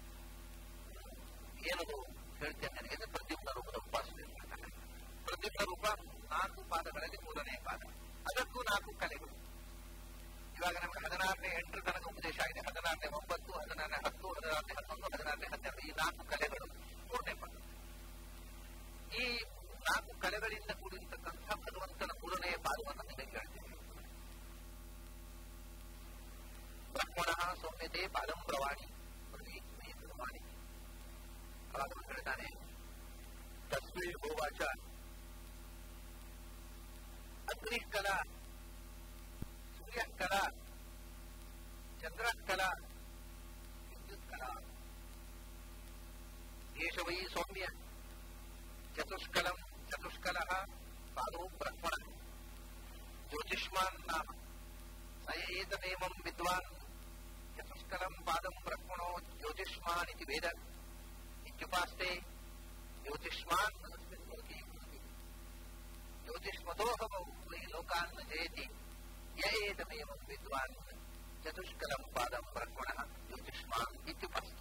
ಏನದು ಹೇಳ್ತೇನೆ ನನಗೆ ಅಂದ್ರೆ ಪ್ರದ್ಯುಮ್ನ ರೂಪದ ಉಪಾಸನೆ ಮಾಡ್ತಾನೆ ಪ್ರದ್ಯುಮ್ನ ರೂಪ ನಾಲ್ಕು ಪಾದಗಳಲ್ಲಿ ಮೂರನೇ ಪಾದ ಅದಕ್ಕೂ ನಾಲ್ಕು ಕಲೆಗಳು ಇವಾಗ ನಮಗೆ ಹದಿನಾರನೇ ಎಂಟರ ತನಕ ಉಪದೇಶ ಆಗಿದೆ ಹದಿನಾರನೇ ಒಂಬತ್ತು ಹದಿನಾರನೇ ಹತ್ತು ಹದಿನಾರನೇ ಹನ್ನೊಂದು ಹದಿನಾರನೇ ಹನ್ನೆರಡು ಈ ನಾಲ್ಕು ಕಲೆಗಳು ಮೂರನೇ ಪಾದ ಈ ನಾಲ್ಕು ಕಲೆಗಳಿಂದ ಕೂಡಿರ್ತಕ್ಕಂಥ ಭಗವಂತನ ಮೂರನೇ ಪಾದವನ್ನು ನಿಮಗೆ ಹೇಳ್ತೀನಿ ಬ್ರಹ್ಮಣ ಸೌಮ್ಯತೆ ಪಾದಂ ಪ್ರವಾಣಿ ಪ್ರವಾಣಿ ಭಗವಂತ ಹೇಳ್ತಾನೆ ತಸ್ಮೈ ಹೋವಾಚ ಅಗ್ನಿ ಕಲಾ ಸೂರ್ಯ ಕಲಾ ಚಂದ್ರ ಕಲಾ ವಿದ್ಯುತ್ ಕಲಾ ಏಷ ವೈ ಸೌಮ್ಯ ಚತುಷ್ಕಲಂ ಚತುಷ್ಕಲ ಪಾದೋ ಬ್ರಹ್ಮಣ ಜ್ಯೋತಿಷ್ಮಾನ್ ನಾಮ ಸ ಏತಮೇವಂ ವಿದ್ವಾನ್ ಚತುಷ್ಕಲಂ ಪಾದಂ ಬ್ರಹ್ಮಣೋ ಜ್ಯೋತಿಷ್ಮಾನ್ ಇತಿ ವೇದ ಇತ್ಯುಪಾಸ್ತೆ ಜ್ಯೋತಿಷ್ಮಾನ್ ಜ್ಯೋತಿಷ್ಮದೋಹಮೌ ವೈ ಲೋಕಾನ್ ನ ಜಯತಿ ಯ ಏತಮೇವಂ ವಿದ್ವಾನ್ ಚತುಷ್ಕಲಂ ಪಾದಂ ಬ್ರಹ್ಮಣಃ ಜ್ಯೋತಿಷ್ಮಾನ್ ಇತ್ಯುಪಾಸ್ತೆ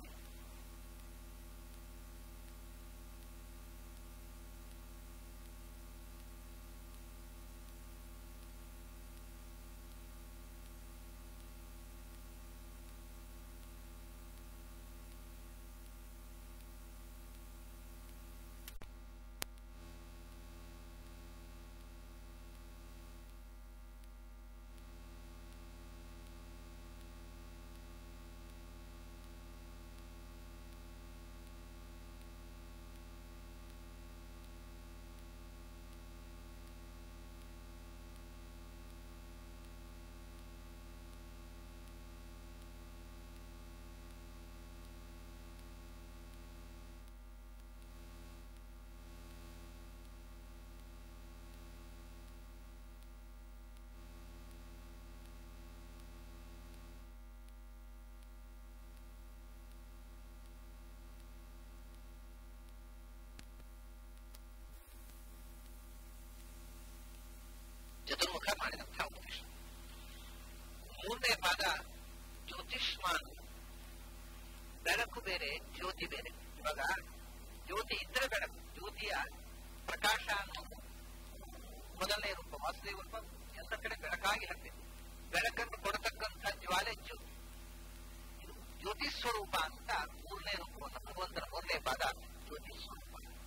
ಚತುರ್ಮುಖ ಮಾಡಿದಂತಹ ಉಪದೇಶ ಮೂರನೇ ಪಾದ ಜ್ಯೋತಿಷ್ಮಾನ್ ಬೆಳಕು ಬೇರೆ ಜ್ಯೋತಿ ಬೇರೆ ಇವಾಗ ಜ್ಯೋತಿ ಇದ್ರೆ ಬೆಳಕು ಜ್ಯೋತಿಯ ಪ್ರಕಾಶ ಅನ್ನೋದು ಮೊದಲನೇ ರೂಪ ವಾಸುದೇವ ರೂಪ ಎಲ್ಲ ಕಡೆ ಬೆಳಕಾಗಿ ಹತ್ತಿದೆ ಬೆಳಕನ್ನು ಕೊಡತಕ್ಕಂಥ ಜ್ವಾಲೆ ಜ್ಯೋತಿ ಇದು ಜ್ಯೋತಿ ಸ್ವರೂಪ ಅಂತ ಮೂರನೇ ರೂಪವನ್ನು ಭಗವಂತನ ಮೂರನೇ ಪಾದ ಜ್ಯೋತಿ ಸ್ವರೂಪ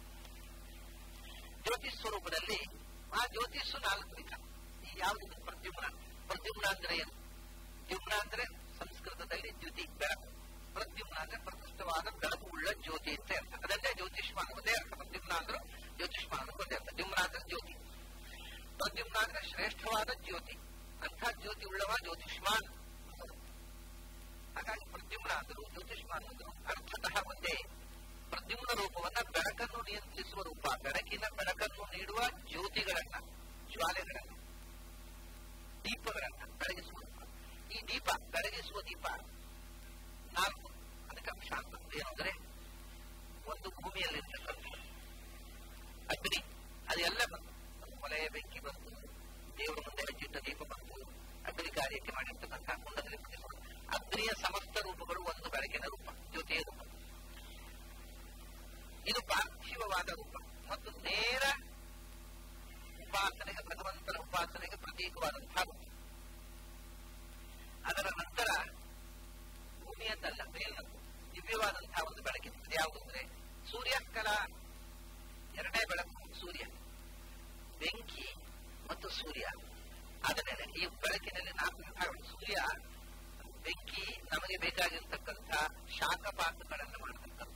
ಜ್ಯೋತಿ ಸ್ವರೂಪದಲ್ಲಿ ಆ ಜ್ಯೋತಿಸ್ಸು ನಾಲ್ಕು ವಿಧ ಈ ಯಾವುದು ಪ್ರದ್ಯುಮ್ನ ಪ್ರದ್ಯುಮ್ನ ಅಂದ್ರೆ ಏನು ದ್ಯುಮ್ನ ಅಂದ್ರೆ ಸಂಸ್ಕೃತದಲ್ಲಿ ದ್ಯುತಿ ಬೆಳಕು ಪ್ರದ್ಯುಮ್ನ ಅಂದ್ರೆ ಪ್ರಕೃಷ್ಟವಾದ ಬೆಳಕು ಉಳ್ಳ ಜ್ಯೋತಿ ಅಂತ ಅರ್ಥ ಅದನ್ನೇ ಜ್ಯೋತಿಷ್ಮಾನ ಒಂದೇ ಅರ್ಥ ಪ್ರದ್ಯುಮ್ನ ಅಂದ್ರೆ ಜ್ಯೋತಿಷ್ಮಾನ ಒಂದೇ ಅರ್ಥ ದ್ಯುಮ್ನ ಅಂದ್ರೆ ಜ್ಯೋತಿ ಪ್ರದ್ಯುಮ್ನ ಅಂದ್ರೆ ಶ್ರೇಷ್ಠವಾದ ಜ್ಯೋತಿ ಅಂಥ ಜ್ಯೋತಿ ಉಳ್ಳವ ಜ್ಯೋತಿಷ್ಮಾನ್ ಹಾಗಾಗಿ ಪ್ರದ್ಯುಮ್ನ ಅಂದರು ಜ್ಯೋತಿಷ್ಮಾನ್ ಅಂದರು ಅರ್ಥತಃ ಒಂದೇ ಪ್ರದ್ಯುಮ್ನ ರೂಪವನ್ನ ಬೆಳಕನ್ನು ನಿಯಂತ್ರಿಸುವ ರೂಪ ಬೆಳಕಿನ ಬೆಳಕನ್ನು ನೀಡುವ ಜ್ಯೋತಿಗಳನ್ನ ಜ್ವಾಲೆಗಳನ್ನ ದೀಪಗಳನ್ನ ಬೆಳಗಿಸುವ ರೂಪ ಈ ದೀಪ ಬೆಳಗಿಸುವ ದೀಪ ನಾಲ್ಕು ಅದಕ್ಕೆ ಅಂಶ ಅಂತ ಏನು ಅಂದ್ರೆ ಒಂದು ಭೂಮಿಯಲ್ಲಿರ್ತಕ್ಕಂಥ ಅಗ್ನಿ ಅದೆಲ್ಲ ಬಂತು ಮಲೆಯ ಬೆಂಕಿ ಬಂತು ದೇವರ ಮುಂದೆ ಹಚ್ಚಿಟ್ಟ ದೀಪ ಬಂತು ಅಗ್ನಿ ಕಾರ್ಯಕ್ಕೆ ಮಾಡಿರ್ತಕ್ಕಂಥ ಕುಂಡದಲ್ಲಿ ಪ್ರತಿಸುವ ಅಗ್ನಿಯ ಸಮಸ್ತ ರೂಪಗಳು ಒಂದು ಬೆಳಕಿನ ರೂಪ ಜ್ಯೋತಿಯ ರೂಪ ಇದು ಪಾರ್ಥಿವವಾದ ರೂಪ ಮತ್ತು ನೇರ ಉಪಾಸನೆಗೆ ಭಗವಂತನ ಉಪಾಸನೆಗೆ ಪ್ರತೀಕವಾದಂತಹ ರೂಪ ಅದರ ನಂತರ ಭೂಮಿಯದ್ದಲ್ಲ ಮೇಲ್ನದ್ದು ದಿವ್ಯವಾದಂತಹ ಒಂದು ಬೆಳಕಿನ ಯಾವುದು ಅಂದ್ರೆ ಸೂರ್ಯ ಕಲಾ ಎರಡನೇ ಬೆಳಕು ಸೂರ್ಯ ಬೆಂಕಿ ಮತ್ತು ಸೂರ್ಯ ಅದನ್ನೇ ಈ ಬೆಳಕಿನಲ್ಲಿ ನಾಲ್ಕು ವಿಭಾಗಗಳು ಸೂರ್ಯ ಬೆಂಕಿ ನಮಗೆ ಬೇಕಾಗಿರ್ತಕ್ಕಂಥ ಶಾಖಪಾತಗಳನ್ನು ಮಾಡತಕ್ಕಂಥ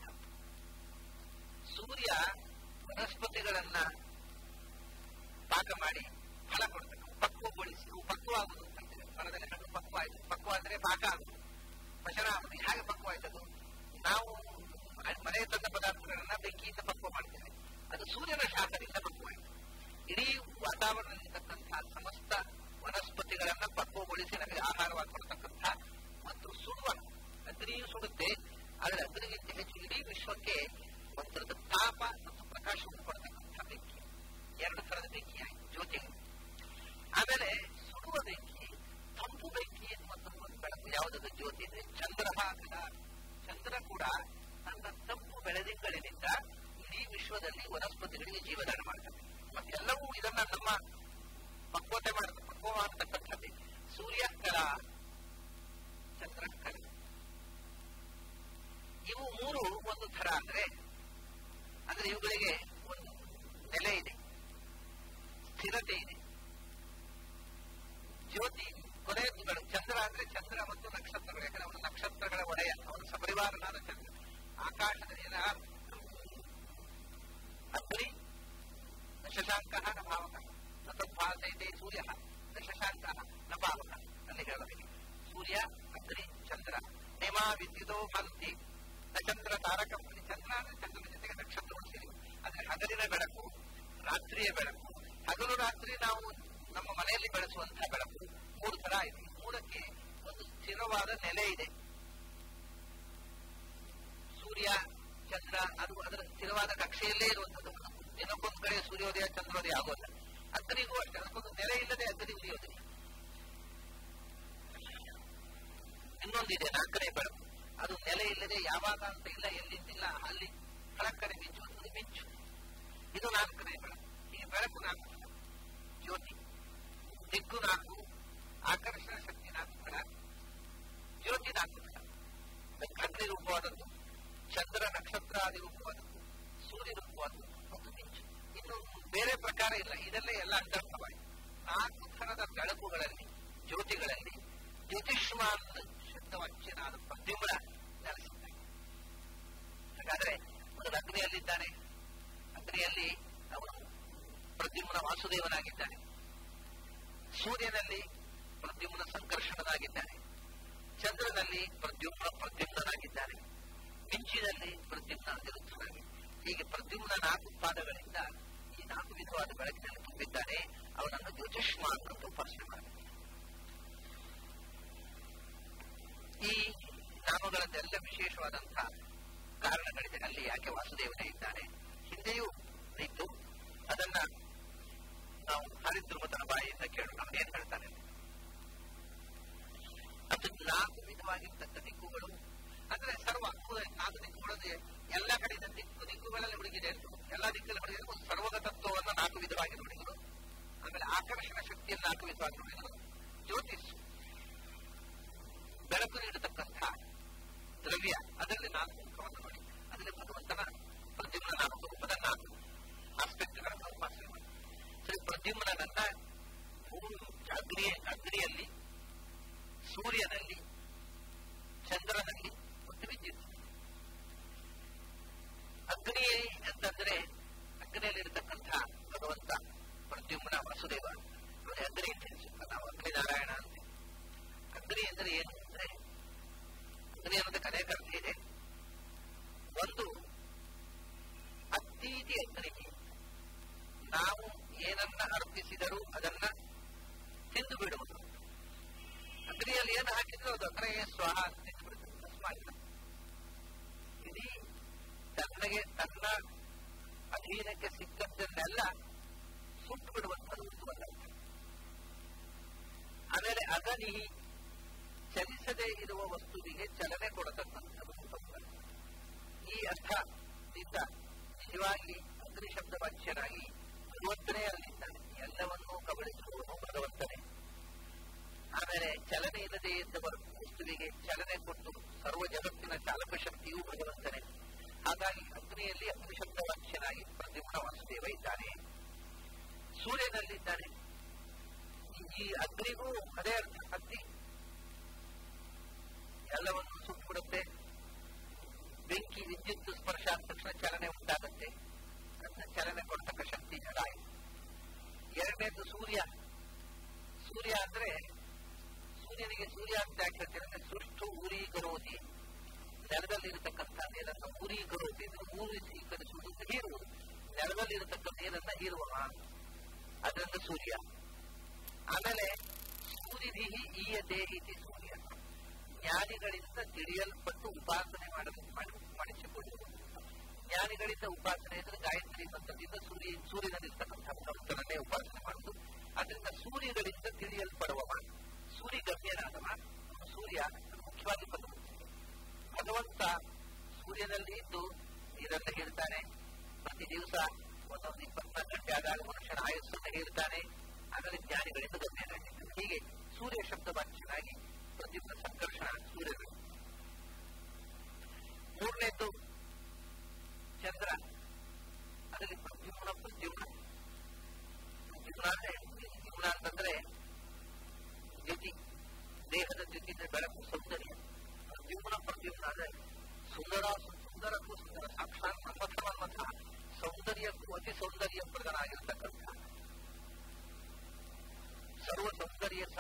ಸೂರ್ಯ ವನಸ್ಪತಿಗಳನ್ನ ಪಾಕ ಮಾಡಿ ಫಲ ಕೊಡ್ತಕ್ಕ ಪಕ್ವಗೊಳಿಸಿ ಅವು ಪಕ್ವ ಆಗುದು ಅಂತಾರೆ ಮರದಲ್ಲಿ ಹಣ್ಣು ಪಕ್ವ ಆಯ್ತು ಪಕ್ವ ಅಂದ್ರೆ ಪಾಕ ಆಗುದು ಪಶರ ಆಗುದು ಹೇಗೆ ಪಕ್ವ ಆಯ್ತದು ನಾವು ಮನೆ ತಂದ ಪದಾರ್ಥಗಳನ್ನ ಬೆಂಕಿಯಿಂದ ಪಕ್ವ ಮಾಡ್ತೇವೆ ಅದು ಸೂರ್ಯನ ಶಾಖದಿಂದ ಪಕ್ವ ಆಯ್ತು ಇಡೀ ವಾತಾವರಣದಲ್ಲಿರ್ತಕ್ಕಂಥ ಸಮಸ್ತ ವನಸ್ಪತಿಗಳನ್ನ ಪಕ್ವಗೊಳಿಸಿ ನಮಗೆ ಆಹಾರವಾಗಿ ಕೊಡ್ತಕ್ಕಂಥ ಮತ್ತು ಸುಡುವ ಅಗ್ನಿಯು ಸುಡುತ್ತೆ ಆದರೆ ಅಗ್ನಿಗಿಂತ ಹೆಚ್ಚು ಇಡೀ ವಿಶ್ವಕ್ಕೆ ಒಂಥರದ ತಾಪ ಮತ್ತು ಪ್ರಕಾಶವನ್ನು ಕೊಡ್ತಕ್ಕಂಥ ಬೆಂಕಿ ಎರಡು ಥರದ ಬೆಂಕಿ ಆಯ್ತು ಜ್ಯೋತಿ ಆಮೇಲೆ ಸುಡುವ ಬೆಂಕಿ ತಂಪು ಬೆಂಕಿ ಮತ್ತು ಒಂದು ಬೆಳಕು ಯಾವುದದು ಜ್ಯೋತಿ ಅಂದ್ರೆ ಚಂದ್ರಹಾಕದ ಚಂದ್ರ ಕೂಡ ತನ್ನ ತಂಪು ಬೆಳದಿಂಗಳಿನಿಂದ ಇಡೀ ವಿಶ್ವದಲ್ಲಿ ವನಸ್ಪತಿಗಳಿಗೆ ಜೀವದಾನ ಮಾಡ್ತದೆ ಮತ್ತೆಲ್ಲವೂ ಇದನ್ನ ನಮ್ಮ ಪಕ್ವತೆ ಮಾಡ ಪಕ್ವ ಮಾಡತಕ್ಕಂಥದ್ದೇ ಸೂರ್ಯ ಕಲ ಚಂದ್ರ ಕಲ ಇವು ಮೂರು ಒಂದು ಥರ ಅಂದ್ರೆ ಅಂದ್ರೆ ಇವುಗಳಿಗೆ ಒಂದು ನೆಲೆ ಇದೆ ಸ್ಥಿರತೆ ಇದೆ ಜ್ಯೋತಿ ಕೊನೆಯದುಗಳು ಚಂದ್ರ ಅಂದ್ರೆ ಚಂದ್ರ ಮತ್ತು ನಕ್ಷತ್ರಗಳು ಯಾಕಂದ್ರೆ ಅವನು ನಕ್ಷತ್ರಗಳ ಒಡೆಯ ಅವನು ಸಪರಿವಾರನಾದ ಚಂದ್ರ ಆಕಾಶದಲ್ಲಿ ಅಗ್ನಿ ನ ಶಶಾಂಕ ನ ಭಾವಕ ನ ತದ್ಭಾಸೈತೆ ಸೂರ್ಯ ನ ಶಶಾಂಕ ನ ಭಾವಕ ಅಲ್ಲಿ ಹೇಳೋದಿದೆ ಸೂರ್ಯ ಅಗ್ನಿ ಚಂದ್ರ ನೇಮ ವಿದ್ಯುತೋ ಭಾಂತಿ ನ ಚಂದ್ರ ತಾರಕ ಚಂದ್ರ ಅಂದ್ರೆ ಚಂದ್ರನ ಜೊತೆಗೆ ನಕ್ಷತ್ರಗಳು ಸೇರಿ ಅಂದ್ರೆ ಹಗಲಿನ ಬೆಳಕು ರಾತ್ರಿಯ ಬೆಳಕು ಹಗಲು ರಾತ್ರಿ ನಾವು ನಮ್ಮ ಮನೆಯಲ್ಲಿ ಬೆಳೆಸುವಂತಹ ಬೆಳಕು ಮೂರು ತರ ಇದೆ ಈ ಮೂರಕ್ಕೆ ಒಂದು ಸ್ಥಿರವಾದ ನೆಲೆ ಇದೆ ಸೂರ್ಯ ಚಂದ್ರ ಅದು ಅದರ ಸ್ಥಿರವಾದ ಕಕ್ಷೆಯಲ್ಲೇ ಇರುವಂಥದ್ದು ದಿನಕ್ಕೊಂದು ಕಡೆ ಸೂರ್ಯೋದಯ ಚಂದ್ರೋದಯ ಆಗೋಲ್ಲ ಅಗ್ನಿಗೂ ಅಷ್ಟೇ ಅದಕ್ಕೊಂದು ನೆಲೆ ಇಲ್ಲದೆ ಅಗ್ನಿ ಉರಿಯೋದಿಲ್ಲ ಇನ್ನೊಂದಿದೆ ನಾಲ್ಕನೇ ಬೆಳಕು ಅದು ನೆಲೆ ಇಲ್ಲದೆ ಯಾವಾಗ ಅಂತ ಇಲ್ಲ ಎಲ್ಲಿಂದಿಲ್ಲ ಅಲ್ಲಿ ಕಳಕಡೆ ಮಿಂಚುವಂಥದ್ದು ಮಿಂಚು ಇದು ನಾಲ್ಕನೇ ಬೆಳಕು ಈ ಬೆಳಕು ನಾಲ್ಕು ಜ್ಯೋತಿ ದಿಕ್ಕು ನಾಲ್ಕು ಆಕರ್ಷಣ ಶಕ್ತಿ ನಾಲ್ಕು ಫಲ ಜ್ಯೋತಿ ನಾಲ್ಕು ಫಲ ಅಗ್ನಿ ರೂಪವಾದದ್ದು ಚಂದ್ರ ನಕ್ಷತ್ರ ಆದಿ ರೂಪವಾದದ್ದು ಸೂರ್ಯ ರೂಪವಾದದ್ದು ಮತ್ತು ಮಿಂಚು ಇನ್ನು ಬೇರೆ ಪ್ರಕಾರ ಇಲ್ಲ ಇದೆಲ್ಲ ಎಲ್ಲ ಅಂತರ್ಭವಾಗಿದೆ ನಾಲ್ಕು ಥರದ ಬೆಳಕುಗಳಲ್ಲಿ ಜ್ಯೋತಿಗಳಲ್ಲಿ ಜ್ಯೋತಿಷ್ಮಾನ್ ಶಬ್ದವಾಚ್ಯನಾದ ಪ್ರದ್ಯುಮ್ನ ನೆಲೆಸಿದ್ದಾನೆ ಹಾಗಾದ್ರೆ ಮೊದಲು ಅಗ್ನಿಯಲ್ಲಿದ್ದಾನೆ ಅಗ್ನಿಯಲ್ಲಿ ಅವನು ಪ್ರದ್ಯುಮ್ನ ವಾಸುದೇವನಾಗಿದ್ದಾನೆ ಸೂರ್ಯನಲ್ಲಿ ಪ್ರದ್ಯುಮ್ನ ಸಂಕರ್ಷಣನಾಗಿದ್ದಾನೆ ಚಂದ್ರನಲ್ಲಿ ಪ್ರದ್ಯುಮ್ನ ಪ್ರದ್ಯುಮ್ನಾಗಿದ್ದಾನೆ ಮಿಂಚಿನಲ್ಲಿ ಪ್ರದ್ಯುಮ್ನ ಅನಿರುದ್ಧನಾಗಿ ಹೀಗೆ ಪ್ರದ್ಯುಮ್ನ ನಾಲ್ಕು ಪಾದಗಳಿಂದ ಈ ನಾಲ್ಕು ವಿಧವಾದ ಬೆಳಕಿನಲ್ಲಿ ತುಂಬಿದ್ದಾನೆ ಅವನನ್ನು ಜ್ಯೋತಿಷ್ಮಾನ್ ಅಂತ ಉಪಾಸನೆ ಮಾಡಬೇಕು ಈ ನಾಮಗಳದ್ದೆಲ್ಲ ವಿಶೇಷವಾದಂತಹ ಕಾರಣಗಳಿದೆ ಅಲ್ಲಿ ಯಾಕೆ ವಾಸುದೇವನೇ ಇದ್ದಾನೆ ಹಿಂದೆಯೂ ಇತ್ತು ಅದನ್ನ ನಾವು ಹರಿದ್ರುಮತನ ಬಾಯಿಯಿಂದ ಕೇಳೋಣ ಅವನು ಏನ್ ಹೇಳ್ತಾನೆ ಅದು ನಾಲ್ಕು ವಿಧವಾಗಿರ್ತಕ್ಕ ದಿಕ್ಕುಗಳು ಅಂದ್ರೆ ಸರ್ವ ನಾಲ್ಕು ದಿಕ್ಕುಗಳಲ್ಲಿ ಎಲ್ಲ ಕಡೆಯಿಂದ ದಿಕ್ಕು ದಿಕ್ಕುಗಳಲ್ಲಿ ಹುಡುಗಿದೆ ಎಲ್ಲ ದಿಕ್ಕಲ್ಲಿ ಹುಡುಗಿದೆ ಒಂದು ಸರ್ವದ ತತ್ವವನ್ನು ನಾಲ್ಕು ವಿಧವಾಗಿ ನುಡಿದರು ಆಮೇಲೆ ಆಕರ್ಷಣ ಶಕ್ತಿಯನ್ನು ನಾಲ್ಕು ವಿಧವಾಗಿ ನುಡಿದರು ಜ್ಯೋತಿಷ್ ಬೆಳಕು ನೀಡತಕ್ಕಂಥ ದ್ರವ್ಯ ಅದರಲ್ಲಿ ನಾಲ್ಕು ಮುಖವನ್ನು ನೋಡಿ ಅದರಲ್ಲಿ ಭಗವಂತನ ಪ್ರದ್ಯುಮ್ನ ನಾಲ್ಕು ರೂಪದ ನಾಲ್ಕು ಆಸ್ಪೆಕ್ಟ್ಗಳನ್ನು ಉಪಾಸನೆ ಮಾಡಿ ಸರಿ ಪ್ರದ್ಯುಮ್ನನ್ನ ಅಗ್ನಿ ಅಗ್ನಿಯಲ್ಲಿ ಸೂರ್ಯನಲ್ಲಿ ಚಂದ್ರನಲ್ಲಿ ಮತ್ತು ವಿದ್ಯುತ್ ಅಗ್ನಿ ಅಂತಂದ್ರೆ ಅಗ್ನಿಯಲ್ಲಿರತಕ್ಕಂಥ ಭಗವಂತ ಪ್ರದ್ಯುಮ್ನ ವಸುದೇವ ನೋಡಿ ಅಗ್ನಿ ಅಂತ ಹೇಳ್ತಾರೆ. ನಾವು ಅಗ್ನಿ ನಾರಾಯಣ ಅಂತ ಅಗ್ನಿ ಅಂದ್ರೆ ಏನು ಅಂದ್ರೆ ಅಗ್ನಿ ಅನ್ನೋದಕ್ಕೆ ಅನೇಕ ಅರ್ಥ ಇದೆ ಒಂದು ಅತೀತಿ ಅಗ್ನಿ ನಾವು ಏನನ್ನ ಅರ್ಪಿಸಿದರೂ ಅದನ್ನ ತಿಂದು ಬಿಡುವುದು ಅಗ್ನಿಯಲ್ಲಿ ಏನು ಹಾಕಿದ್ರು ಅದು ಅಗ್ನಿಯ ಸ್ವಾಹ ಅಂತ ತಿಂದು ಬಿಡುತ್ತದೆ ತಸ್ಮಾತ್ ಇಡೀ ತನ್ನಗೆ ತನ್ನ ಅಧೀನಕ್ಕೆ ಸಿಕ್ಕದ್ದನ್ನೆಲ್ಲ ಸುಟ್ಟು ಬಿಡುವಂಥದ್ದು ಒಂದು ಅರ್ಥ ಆಮೇಲೆ ಅಗನಿಹಿ ಚಲಿಸದೇ ಇರುವ ವಸ್ತುವಿಗೆ ಚಲನೆ ಕೊಡತಕ್ಕಂಥದ್ದು ಸಂಬಂಧ. ಈ ಅರ್ಥದಿಂದ ನಿಜವಾಗಿ ಅಗ್ನಿ ಶಬ್ದ ವಾಚ್ಯನಾಗಿ ಭಗವಂತನೇ ಅಲ್ಲಿದ್ದಾನೆ ಎಲ್ಲವನ್ನೂ ಕಬಳಿಸುವವನು ಭಗವಂತನೇ ಆಮೇಲೆ ಚಲನೆ ಇಲ್ಲದೆ ಇದ್ದ ವಸ್ತುವಿಗೆ ಚಲನೆ ಕೊಟ್ಟು ಸರ್ವ ಜಗತ್ತಿನ ಚಾಲಕ ಶಕ್ತಿಯೂ ಭಗವಂತನೇ ಹಾಗಾಗಿ ಅಗ್ನಿಯಲ್ಲಿ ಅಗ್ನಿ ಶಬ್ದ ವಾಚ್ಯನಾಗಿ ಪ್ರದ್ಯುಮ್ನ ವಾಸುದೇವ ಇದ್ದಾನೆ ಸೂರ್ಯನಲ್ಲಿದ್ದಾನೆ ಈ- ಈ ಅಗ್ನಿಗೂ ಅದೇ ಅರ್ಥ ಅಗ್ನಿ ಎಲ್ಲವನ್ನು ಸುಟ್ಟು ಬಿಡುತ್ತೆ ಬೆಂಕಿ ವಿದ್ಯುತ್ ಸ್ಪರ್ಶ ಆದ ತಕ್ಷಣ ಚಲನೆ ಉಂಟಾಗುತ್ತೆ ಅದನ್ನ ಚಲನೆ ಕೊಡ್ತಕ್ಕ ಶಕ್ತಿ ಜಡ ಆಯ್ತು ಎರಡನೇದು ಸೂರ್ಯ ಸೂರ್ಯ ಅಂದ್ರೆ ಸೂರ್ಯನಿಗೆ ಸೂರ್ಯ ಅಂತ ಯಾಕೆ ಹೇಳ್ತಾರೆ ಅಂದ್ರೆ ಸುಷ್ಟು ಊರೀಕರೋತಿ ನೆಲದಲ್ಲಿರತಕ್ಕಂಥ ನೀರನ್ನು ಊರೀಕರೋತಿ ಅಂದ್ರೆ ಊರಿ ಸ್ವೀಕರಿಸುವುದು ಅಂತ ಹೀರುವುದು ನೆಲದಲ್ಲಿರತಕ್ಕ ನೀರನ್ನ ಹೀರುವವ ಅದರಿಂದ ಸೂರ್ಯ ಆಮೇಲೆ ಸೂರ್ಯದಿ ಈಯತೆ ಇತಿ ಸೂರ್ಯ ಜ್ಞಾನಿಗಳಿಂದ ತಿಳಿಯಲ್ಪಟ್ಟು ಉಪಾಸನೆ ಮಾಡ ಮಾಡಿ- ಮಾಡಿಸಿಕೊಳ್ಳುವುದು ಜ್ಞಾನಿಗಳಿಂದ ಉಪಾಸನೆ ಅಂದ್ರೆ ಗಾಯತ್ರಿ ಮಂತ್ರದಿಂದ ಸೂರ್ಯ ಸೂರ್ಯನಲ್ಲಿರ್ತಕ್ಕಂಥ ಭಕ್ತನನ್ನೇ ಉಪಾಸನೆ ಮಾಡುವುದು ಅದರಿಂದ ಸೂರ್ಯಗಳಿಂದ ತಿಳಿಯಲ್ಪಡುವವ ಸೂರ್ಯ ಗಮ್ಯನಾದವ ಅವನು ಸೂರ್ಯ ಅದು ಮುಖ್ಯವಾಗಿ ಭಗವಂತ ಭಗವಂತ ಸೂರ್ಯನಲ್ಲಿ ಇದ್ದು ನೀರನ್ನು ಹೇಳ್ತಾನೆ ಪ್ರತಿ ದಿವಸ ಒಂದೊಂದು ಇಪ್ಪತ್ನಾಲ್ಕು ಗಂಟೆ ಆದಾಗ ಮನುಷ್ಯನ ಆಯಸ್ಸನ್ನು ಹೇಳ್ತಾನೆ ಆಮೇಲೆ ಜ್ಞಾನಿಗಳಿಂದ ಗಮ್ಯನಾಗಿದ್ದಾನೆ ಹೀಗೆ ಸೂರ್ಯ ಶಬ್ದ ವಾಚ್ಯನಾಗಿ ಪ್ರತಿಯೊಬ್ಬ ಸಂಕರ್ಷಣ ಸೂರ್ಯನು ಮೂರನೇದ್ದು ಚಂದ್ರ ಅದರಲ್ಲಿ ಪ್ರದ್ಯುಮ್ನ ಪ್ರದ್ಯುಮ್ನ ಪ್ರದ್ಯುಮ್ನ ಅಂದ್ರೆ ಪ್ರದ್ಯುಮ್ನ ಅಂತಂದ್ರೆ ದ್ಯುತಿ ದೇಹದ ದ್ಯುತಿ ಅಂದ್ರೆ ಬೆಳಕು ಸೌಂದರ್ಯ ಪ್ರದ್ಯುಮ್ನ ಪ್ರದ್ಯುಮ್ನ ಅಂದ್ರೆ ಸುಂದರ ಸುಂದರಕ್ಕೂ ಸುಂದರ ಸಾಕ್ಷಾತ್ ಮನ್ಮಥ ಮನ್ಮಥ ಸೌಂದರ್ಯಕ್ಕೂ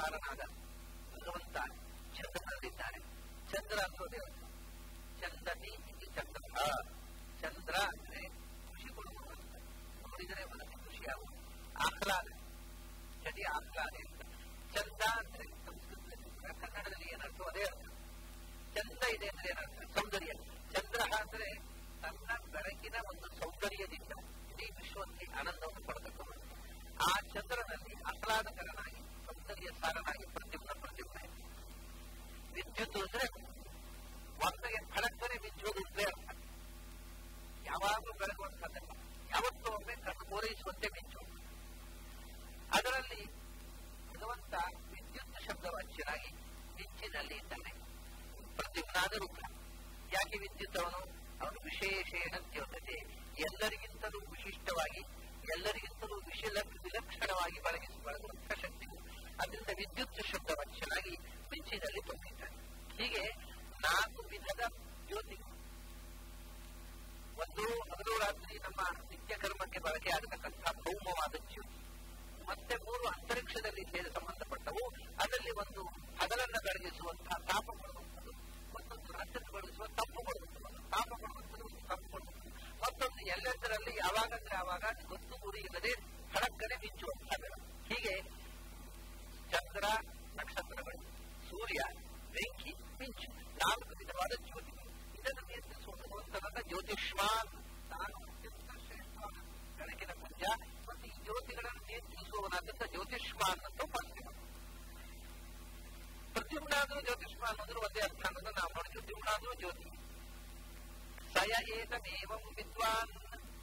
ಸಾರನಾದ ಭಗವಂತ ಚಂದ್ರನಲ್ಲಿದ್ದಾನೆ ಚಂದ್ರ ಅನ್ನೋದೇ ಅರ್ಥ ಚಂದನಿ ಇದು ಚಂದ್ರ ಚಂದ್ರ ಅಂದ್ರೆ ಖುಷಿ ಕೊಡುವಂತ ನೋಡಿದರೆ ಮನಸ್ಸಿಗೆ ಖುಷಿಯಾಗುವುದು ಆಹ್ಲಾದ ಚಳಿ ಆಹ್ಲಾದ ಅಂತ ಚಂದ ಅಂದ್ರೆ ಸಂಸ್ಕೃತದಲ್ಲಿ ಕನ್ನಡದಲ್ಲಿ ಏನರ್ಥ ಅದೇ ಅರ್ಥ ಚಂದ ಇದೆ ಅಂದ್ರೆ ಏನರ್ಥ ಸೌಂದರ್ಯ ಚಂದ್ರ ಅಂದ್ರೆ ತನ್ನ ಬೆಳಕಿನ ಒಂದು ಸೌಂದರ್ಯದಿಂದ ಇಡೀ ವಿಶ್ವಕ್ಕೆ ಆನಂದವನ್ನು ಕೊಡತಕ್ಕದ್ದು ಆ ಚಂದ್ರನಲ್ಲಿ ಆಹ್ಲಾದಕರನಾಗಿ ಸೌಂದರ್ಯ ಸಾರನಾಗಿ ಪ್ರತಿಮ್ನ ಪ್ರತಿಮ್ನ ವಿದ್ಯುತ್ ಅಂದ್ರೆ ಒಂದಗೆ ಬೆಳಕನೆ ಮಿಂಚುವುದು ಅಂದ್ರೆ ಅರ್ಥ ಯಾವಾಗಲೂ ಬೆಳಗುವಂತಹದ್ದಲ್ಲ ಯಾವತ್ತೂ ಒಮ್ಮೆ ಕಣ್ಣು ಪೂರೈಸುವಂತೆ ಮಿಂಚು ಅದರಲ್ಲಿ ಭಗವಂತ ವಿದ್ಯುತ್ ಶಬ್ದವಾಚ್ಯನಾಗಿ ಮಿಂಚಿನಲ್ಲಿ ಇದ್ದಾನೆ ಪ್ರತಿಮ್ನಾದ ರೂಪ ಯಾಕೆ ವಿದ್ಯುತ್ ಅವನು ಅವನು ವಿಶೇಷೇಣ ದ್ಯೋತತೆ ಎಲ್ಲರಿಗಿಂತಲೂ ವಿಶಿಷ್ಟವಾಗಿ ಎಲ್ಲರಿಗಿಂತಲೂ ವಿಶಿಲ ವಿಲಕ್ಷಣವಾಗಿ ಬಳಗಿಸಿ ಬಳಗುವಂತಹ ಶಕ್ತಿ ಅದರಿಂದ ವಿದ್ಯುತ್ ಶಬ್ದವಾಚ್ಯನಾಗಿ ಮಿಂಚಿನಲ್ಲಿ ತುಂಬಿದ್ದಾನೆ ಹೀಗೆ ನಾಲ್ಕು ವಿಧದ ಜ್ಯೋತಿಗಳು ಒಂದು ಹಗಲು ರಾತ್ರಿ ನಮ್ಮ ನಿತ್ಯ ಕರ್ಮಕ್ಕೆ ಬಳಕೆ ಆಗತಕ್ಕಂತಹ ಭೌಮವಾದ ಜ್ಯೋತಿ ಮತ್ತೆ ಮೂರು ಅಂತರಿಕ್ಷದಲ್ಲಿ ಸೇರಿ ಸಂಬಂಧಪಟ್ಟವು ಅದರಲ್ಲಿ ಒಂದು ಹಗಲನ್ನ ಬೆಳಗಿಸುವಂತಹ ತಾಪ ಕೊಡುವಂಥದ್ದು ಮತ್ತೊಂದು ರಾತ್ರಿ ಬೆಳಗಿಸುವ ತಪ್ಪು ಕೊಡುವಂಥದ್ದು ತಾಪ ಕೊಡುವಂಥದ್ದು ಒಂದು ತಪ್ಪು ಕೊಡುವಂಥದ್ದು ಮತ್ತೊಂದು ಎಲ್ಲೆಂದರಲ್ಲಿ ಯಾವಾಗಂದ್ರೆ ಆವಾಗ ಗೊತ್ತು ಗುರಿ ಇಲ್ಲದೆ ಹಳಕ್ಕನೆ ಮಿಂಚುವಂತಹ ಬೆಳ ಹೀಗೆ ಚಂದ್ರ ನಕ್ಷತ್ರಗಳು ಸೂರ್ಯ ಬೆಂಕಿ ಮಿಂಚು ನಾಲ್ಕು ವಿಧವಾದ ಜ್ಯೋತಿಗಳು ಇದನ್ನು ನಿಯಂತ್ರಿಸುವ ಭಗವಂತನನ್ನ ಜ್ಯೋತಿಷ್ಮಾನ್ ತಾನು ಅತ್ಯಂತ ಶ್ರೇಷ್ಠವಾದ ಬೆಳಕಿನ ಪುಂಜ ಮತ್ತು ಈ ಜ್ಯೋತಿಗಳನ್ನು ನಿಯಂತ್ರಿಸುವವನಾದಂತ ಜ್ಯೋತಿಷ್ಮಾನ್ ಅಂತ ಉಪಾಸನೆ ಪ್ರತಿಯೊಂದಾದ್ರೂ ಜ್ಯೋತಿಷ್ಮಾನ್ ಅಂದ್ರೆ ಒಂದೇ ಅರ್ಥ ಅನ್ನೋದನ್ನ ನಾವು ನೋಡಿ ಪ್ರತಿಯೊಂದಾದ್ರೂ ಜ್ಯೋತಿ ಸಯ ಏತಮೇವಂ ವಿದ್ವಾನ್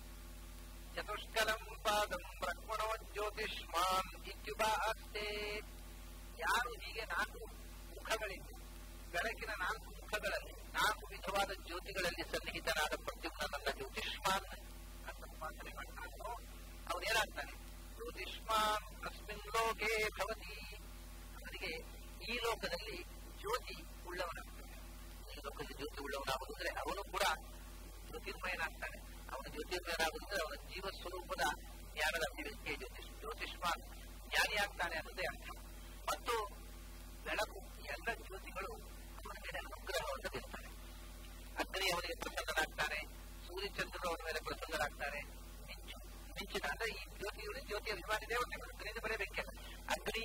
ಚತುಷ್ಕಲಂ ಪಾದಂ ಬ್ರಹ್ಮಣೋ ಜ್ಯೋತಿಷ್ಮಾನ್ ಇತ್ಯುಪಾಸ್ತೆ ಯಾರು ಹೀಗೆ ನಾಲ್ಕು ಮುಖಗಳಿವೆ ಬೆಳಕಿನ ನಾಲ್ಕು ಮುಖಗಳಲ್ಲಿ ನಾಲ್ಕು ವಿಧವಾದ ಜ್ಯೋತಿಗಳಲ್ಲಿ ಸನ್ನಿಹಿತನಾದ ಪ್ರದ್ಯುಮ್ನನ್ನ ಜ್ಯೋತಿಷ್ಮಾನ್ ಅಂತ ಉಪಾಸನೆ ಮಾಡ್ತಾನೋ ಅವನೇನಾಗ್ತಾನೆ ಜ್ಯೋತಿಷ್ಮಾನ್ ಅಸ್ಮಿನ್ ಲೋಕೆ ಭವತಿ ಅವನಿಗೆ ಈ ಲೋಕದಲ್ಲಿ ಜ್ಯೋತಿ ಉಳ್ಳವನಾಗ್ತಾನೆ ಈ ಲೋಕದಲ್ಲಿ ಜ್ಯೋತಿ ಉಳ್ಳವನಾಗುವುದ್ರೆ ಅವನು ಕೂಡ ಜ್ಯೋತಿರ್ಮಯನಾಗ್ತಾನೆ ಅವನು ಜ್ಯೋತಿರ್ಮಯನಾಗುವುದ್ರೆ ಅವನ ಜೀವ ಸ್ವರೂಪದ ಜ್ಞಾನದ ಅಭಿವ್ಯಕ್ತಿಯ ಜ್ಯೋತಿಷ್ ಜ್ಯೋತಿಷ್ಮಾನ್ ಜ್ಞಾನಿಯಾಗ್ತಾನೆ ಅನ್ನೋದೇ ಅರ್ಥ ಮತ್ತು ಬೆಳಕು ಈ ಎಲ್ಲ ಜ್ಯೋತಿಗಳು ಅವನ ಮೇಲೆ ಅನುಗ್ರಹವನ್ನು ಬೀರ್ತಾನೆ ಅಗ್ನಿ ಅವನಿಗೆ ಪ್ರಸನ್ನನಾಗ್ತಾನೆ ಸೂರ್ಯಚಂದ್ರರು ಅವನ ಮೇಲೆ ಪ್ರಸನ್ನರಾಗ್ತಾರೆ ಮಿಂಚು ಮಿಂಚಿನ ಅಂದ್ರೆ ಈ ಜ್ಯೋತಿಗಳು ಜ್ಯೋತಿ ಅಭಿಮಾನಿ ದೇವತೆಗಳು ಅದರಿಂದ ಬರೇ ಬೆಂಕಿಯಲ್ಲ ಅಗ್ನಿ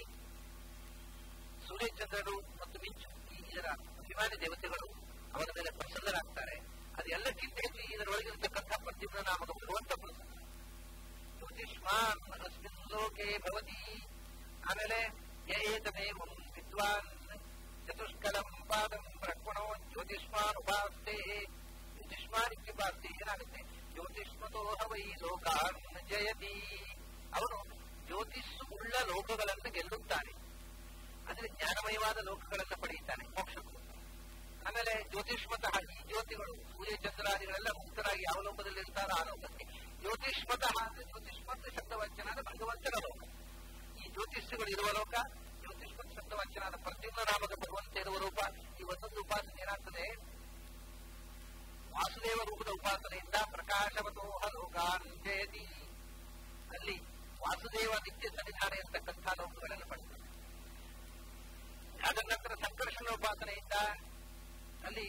ಸೂರ್ಯಚಂದ್ರರು ಮತ್ತು ಮಿಂಚು ಈ ಇದರ ಅಭಿಮಾನಿ ದೇವತೆಗಳು ಅವನ ಮೇಲೆ ಪ್ರಸನ್ನರಾಗ್ತಾರೆ ಅದೆಲ್ಲಕ್ಕಿಂತ ಹೆಚ್ಚು ಇದರೊಳಗಿರತಕ್ಕಂಥ ಪ್ರತಿಭಾ ನಾಮಕ ಭಗವಂತ ಪ್ರಸನ್ನ ಜ್ಯೋತಿಷ್ಮಾನ್ ಅಸ್ಮಿನ್ ಲೋಕೆ ಭವತಿ ಆಮೇಲೆ ಏತಮೇವಂ ವಿದ್ವಾನ್ ಚತುಷ್ಕಲಂ ಪಾದಂ ಬ್ರಹ್ಮಣೋ ಜ್ಯೋತಿಷ್ಮಾನ್ ಉಪಾಸ್ತೆ ಜ್ಯೋತಿಷ್ಮಾನ್ ಇತ್ಯುಪಾಸ್ತೆ ಏನಾಗುತ್ತೆ ಜ್ಯೋತಿಷ್ಮತೋ ಹವೈ ಲೋಕಾನ್ ಜಯತಿ ಅವನು ಜ್ಯೋತಿಷ್ ಉಳ್ಳ ಲೋಕಗಳನ್ನು ಗೆಲ್ಲುತ್ತಾನೆ ಅಂದ್ರೆ ಜ್ಞಾನಮಯವಾದ ಲೋಕಗಳನ್ನು ಪಡೆಯುತ್ತಾನೆ ಮೋಕ್ಷಕ್ಕೂ ಆಮೇಲೆ ಜ್ಯೋತಿಷ್ಮತಃ ಈ ಜ್ಯೋತಿಗಳು ಸೂರ್ಯ ಚಂದ್ರಾದಿಗಳೆಲ್ಲ ಮುಕ್ತರಾಗಿ ಯಾವ ಲೋಕದಲ್ಲಿ ಇರ್ತಾರೋ ಆ ಲೋಕಕ್ಕೆ ಜ್ಯೋತಿಷ್ಮತಃ ಅಂದ್ರೆ ಜ್ಯೋತಿಷ್ಮತ್ ಶಬ್ದವಾಚ್ಯನಾದ ಭಗವಂತನ ಲೋಕ ಈ ಜ್ಯೋತಿಷ್ಯಗಳು ಇರುವ ಲೋಕ ಜ್ಯೋತಿಷ್ಮತ್ ಶಬ್ದವಾಚ್ಯನಾದ ಪ್ರತಿಯೊಂದು ನಾಮದ ಭಗವಂತ ಇರುವ ರೂಪ ಈ ಒಂದೊಂದು ಉಪಾಸನೆ ಏನಾಗ್ತದೆ ವಾಸುದೇವ ರೂಪದ ಉಪಾಸನೆಯಿಂದ ಪ್ರಕಾಶವತೋಹ ಲೋಕಾನ್ ಜಯತಿ ಅಲ್ಲಿ ವಾಸುದೇವ ನಿತ್ಯ ಸನ್ನಿಧಾನ ಇರತಕ್ಕಂಥ ಲೋಕಗಳನ್ನು ಪಡ್ತಾರೆ ಅದರ ನಂತರ ಸಂಕರ್ಷಣ ಉಪಾಸನೆಯಿಂದ ಅಲ್ಲಿ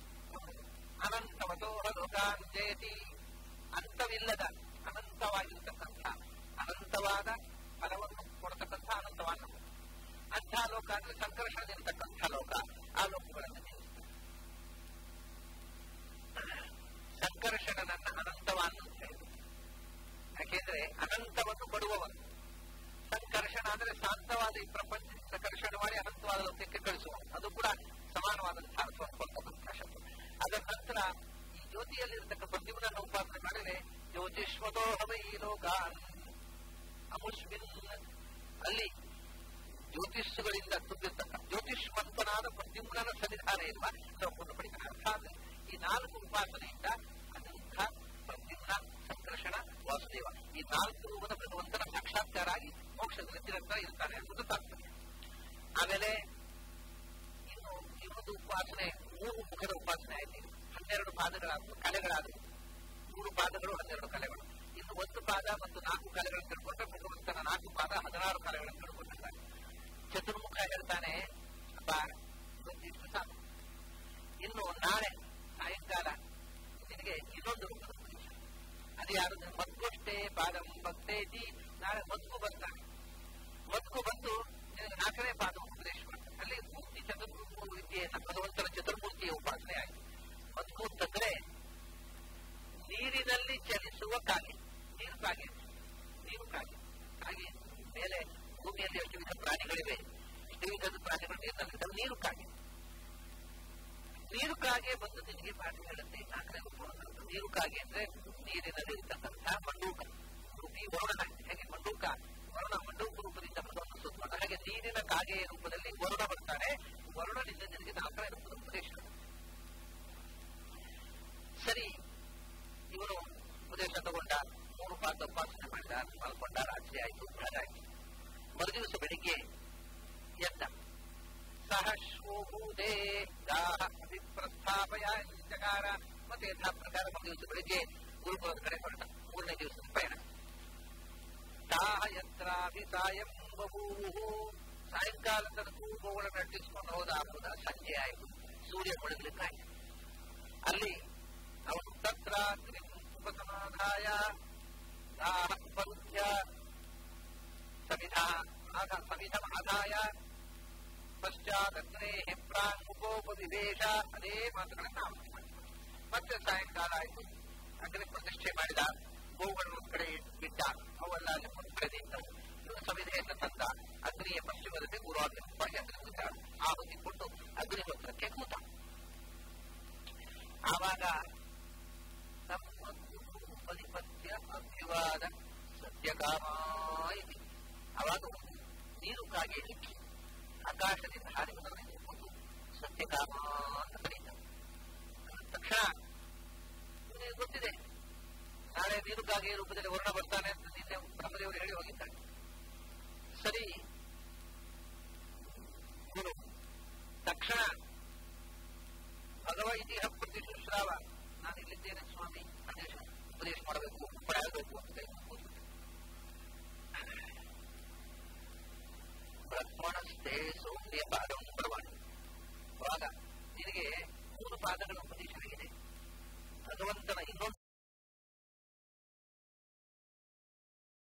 ಅನಂತವತೋಹ ಲೋಕಾನ್ ಜಯತಿ ಅಂತವಿಲ್ಲದ ಅನಂತವಾಗಿರ್ತಕ್ಕಂಥ ಅನಂತವಾದ ಫಲವನ್ನು ಕೊಡತಕ್ಕಂಥ ಅನಂತವಾದ ಅಂಥ ಲೋಕ ಅಂದ್ರೆ ಸಂಕರ್ಷಣದಿರತಕ್ಕಂಥ ಲೋಕ ಆ ಲೋಕಗಳನ್ನು ಸಂಕರ್ಷಣನನ್ನ ಅನಂತವಾನ್ ಅಂತ ಹೇಳಿದ್ರು ಯಾಕೆಂದ್ರೆ ಅನಂತವನ್ನು ಕೊಡುವವನು ಸಂಕರ್ಷಣ ಅಂದ್ರೆ ಶಾಂತವಾದ ಈ ಪ್ರಪಂಚದಿಂದ ಕರ್ಷಣೆ ಮಾಡಿ ಅನಂತವಾದ ಲೋಕಕ್ಕೆ ಕಳಿಸುವ ಅದು ಕೂಡ ಸಮಾನವಾದಂತಹ ಅರ್ಥವನ್ನು ಕೊಡ್ತಕ್ಕಂತಹ ಶಬ್ದ ಅದರ ನಂತರ ಈ ಜ್ಯೋತಿಯಲ್ಲಿರ್ತಕ್ಕ ಪ್ರತಿಭೆಯನ್ನು ಉಪಾಸನೆ ಮಾಡಿದ್ರೆ ಜ್ಯೋತಿಷ್ಮತೋ ಹವ ಈ ಲೋಕ ಅಮುಷ್ಮಿನ್ ಅಲ್ಲಿ ಜ್ಯೋತಿಷ್ಗಳಿಂದ ತುಂಬಿರ್ತಕ್ಕ ಜ್ಯೋತಿಷ್ಮಂತನಾದ ಪ್ರತಿಮ್ನನ ಸನ್ನಿಧಾನ ಇರುವ ಲೋಕವನ್ನು ಪಡಿತಾನೆ ಅರ್ಥಾತ್ ಈ ನಾಲ್ಕು ಉಪಾಸನೆಯಿಂದ ಅನಂತ ಪ್ರತಿಮ್ನ ಸಂಕರ್ಷಣ ವಾಸುದೇವ ಈ ನಾಲ್ಕು ರೂಪದ ಭಗವಂತನ ಸಾಕ್ಷಾತ್ಕಾರ ಆಗಿ ಮೋಕ್ಷದಲ್ಲಿ ನಿರಂತರ ಇರ್ತಾನೆ ಅನ್ನೋದು ತಾತ್ಪರ್ಯ ಆಮೇಲೆ ಇನ್ನು ಇನ್ನೊಂದು ಉಪಾಸನೆ ಮೂರು ಮುಖದ ಉಪಾಸನೆ ಆಯ್ತು ಹನ್ನೆರಡು ಪಾದಗಳಾದವು ಕಲೆಗಳಾದವು ಮೂರು ಪಾದಗಳು ಹನ್ನೆರಡು ಕಲೆಗಳು ಇನ್ನು ಒಂದು ಪಾದ ಮತ್ತು ನಾಲ್ಕು ಕಲೆಗಳನ್ನು ತಿಳ್ಕೊಂಡ್ರೆ ಭಗವಂತನ ನಾಲ್ಕು ಪಾದ ಹದಿನಾರು ಕಲೆಗಳನ್ನು ತಿಳ್ಕೊಂಡಿದ್ದಾರೆ ಚತುರ್ಮುಖ ಹೇಳ್ತಾನೆ ಅಪ್ಪ ಇವತ್ತಿಷ್ಟು ಸಾಕು ಇನ್ನು ನಾಳೆ ಸಾಯಂಕಾಲ ನಿನಗೆ ಇನ್ನೊಂದು ರೂಪದ ಉಪದೇಶ ಅದು ಯಾರು ಮದ್ಗುಷ್ಟೇ ಪಾದಂ ಭಕ್ತೇತಿ ನಾಳೆ ಮದ್ಕು ಬರ್ತಾನೆ ಮದ್ಕು ಬಂದು ನಿನಗೆ ನಾಲ್ಕನೇ ಪಾದ ಉಪದೇಶ ಮಾಡ್ತಾನೆ ಅಲ್ಲಿ ಮೂರ್ತಿ ಚತುರ್ಮುಖ ವಿದ್ಯೆಯನ್ನ ಭಗವಂತನ ಚತುರ್ಮೂರ್ತಿಯ ಉಪಾಸನೆ ಆಯಿತು ಮದ್ಕು ಅಂತಂದ್ರೆ ನೀರಿನಲ್ಲಿ ಚಲಿಸುವ ಕಾಗೆ ನೀರು ಕಾಗೆ ನೀರು ಕಾಗೆ ಕಾಗೆ ಮೇಲೆ ಭೂಮಿಯಲ್ಲಿ ಎಷ್ಟು ವಿಧ ಪ್ರಾಣಿಗಳಿವೆ ಎಷ್ಟು ವಿಧದ ಪ್ರಾಣಿಗಳು ನೀರಿನಲ್ಲಿ ನೀರು ಕಾಗೆ ನೀರು ಕಾಗೆ ಬಂದು ನಿನಗೆ ಪಾಠ ಹೇಳುತ್ತೆ ನಾಲ್ಕನೇ ರೂಪವನ್ನು ನೀರು ಕಾಗೆ ಅಂದ್ರೆ ನೀರಿನಲ್ಲಿ ಇರ್ತಕ್ಕಂತಹ ಮಂಡೂಕ ರೂಪಿ ವರುಣ ಹೇಗೆ ಮಂಡೂಕ ವರುಣ ಮಂಡೂಕ ರೂಪದಿಂದ ಭಗವಂತ ಸುತ್ತ ಹಾಗೆ ನೀರಿನ ಕಾಗೆಯ ರೂಪದಲ್ಲಿ ವರುಣ ಬರ್ತಾನೆ ವರುಣನಿಂದ ನಿನಗೆ ನಾಲ್ಕನೇ ರೂಪದ ಉಪದೇಶ ಸರಿ ಇವನು ಉಪದೇಶ ತಗೊಂಡ ಮೂರು ಪಾದ ಉಪಾಸನೆ ಮಾಡಿದ ಮಲ್ಕೊಂಡ ರಾತ್ರಿ ಆಯ್ತು ಬೆಳಗಾಯ್ತು ಮರುದಿವಸ ಬೆಳಿಗ್ಗೆ ಎದ್ದ ಸಹಶ್ವೂದೇ ದಾಹ ಪ್ರಸ್ಥಾಪಯ ಜಗಾರ ಮತ್ತೆ ಯಥಾ ಪ್ರಕಾರ ಮರುದಿವಸ ಬೆಳಿಗ್ಗೆ ಗುರುಕುಲದ ಕಡೆ ಹೊರಟ ಮೂರನೇ ದಿವಸದ ಪಯಣ ದಾಹ ಯತ್ರಾಭಿಸಾಯಂ ಬಭೂವು ಸಾಯಂಕಾಲ ತನಕೂ ಗೋಗಳನ್ನು ಅಟ್ಟಿಸ್ಕೊಂಡು ಹೋದ ಹೋದ ಸಂಜೆ ಆಯಿತು ಸೂರ್ಯ ಮುಳುಗಲಿಕ್ಕಾಯ್ತು ಅಲ್ಲಿ ಅವನು ತತ್ರ ಉಪಸಮಾಧಾಯ ದಾಹ ಉಪರುದ್ಯ ಸಮಿಧ ಸಮಿಧಮಾದಾಯ ಪಶ್ಚಾದಗ್ನೇ ಪ್ರಾಂಗುಪೋಪವಿವೇಶ ಅದೇ ಮಾತುಗಳನ್ನು ಆವೃತ್ತಿ ಮಾಡಿದ ಮತ್ತೆ ಸಾಯಂಕಾಲ ಆಯಿತು ಅಗ್ನಿ ಪ್ರತಿಷ್ಠೆ ಮಾಡಿದ ಗೋವುಗಳನ್ನು ಒಂದು ಕಡೆ ಬಿಟ್ಟ ಅವೆಲ್ಲ ಅಲ್ಲಿ ಒಂದು ಕಡೆ ನಿಂತವು ಇವನು ಸಮಿಧೆಯನ್ನು ತಂದ ಅಗ್ನಿಯ ಪಶ್ಚಿಮದಲ್ಲಿ ಗುರುವಾಗ್ನಿ ಅಗ್ನಿ ಆಹುತಿ ಕೊಟ್ಟು ಅಗ್ನಿಹೋತ್ರಕ್ಕೆ ಕೂತ ಆವಾಗ ಪದಿಪತ್ಯ ಅಭ್ಯುವಾದ ಸತ್ಯಕಾಮಾಯಿತಿ ಅವಾಗ ನೀರು ಕಾಗೆ ಲಿಕ್ಕಿ ಆಕಾಶದಿಂದ ಹಾರಿ ಬಂದವನಿಗೆ ಕೂತು ಸತ್ಯಕಾಮ ಅಂತ ಕರೀತ ತಕ್ಷಣ ಇವನಿಗೆ ಗೊತ್ತಿದೆ ನಾಳೆ ನೀರು ಕಾಗೆ ರೂಪದಲ್ಲಿ ವರ್ಣ ಬರ್ತಾನೆ ಅಂತ ನಿನ್ನೆ ಬ್ರಹ್ಮದೇವರು ಹೇಳಿ ಹೋಗಿದ್ದಾನೆ ಸರಿ ಗುರು ತಕ್ಷಣ ಭಗವ ಇತಿಹ ಪ್ರತಿಶುಶ್ರಾವ ನಾನು ಇಲ್ಲಿದ್ದೇನೆ ಸ್ವಾಮಿ ಆದೇಶ ಉಪದೇಶ ಮಾಡಬೇಕು ಪಡೆಯಬೇಕು ಅಂತ ಬ್ರಹ್ಮಣಸ್ಥೆ ಸೌಮ್ಯ ಪಾದಂ ಪ್ರವಾಣ ಅವಾಗ ನಿನಗೆ ಮೂರು ಪಾದಗಳ ಉಪದೇಶ ಆಗಿದೆ ಭಗವಂತನ ಇನ್ನೊಂದು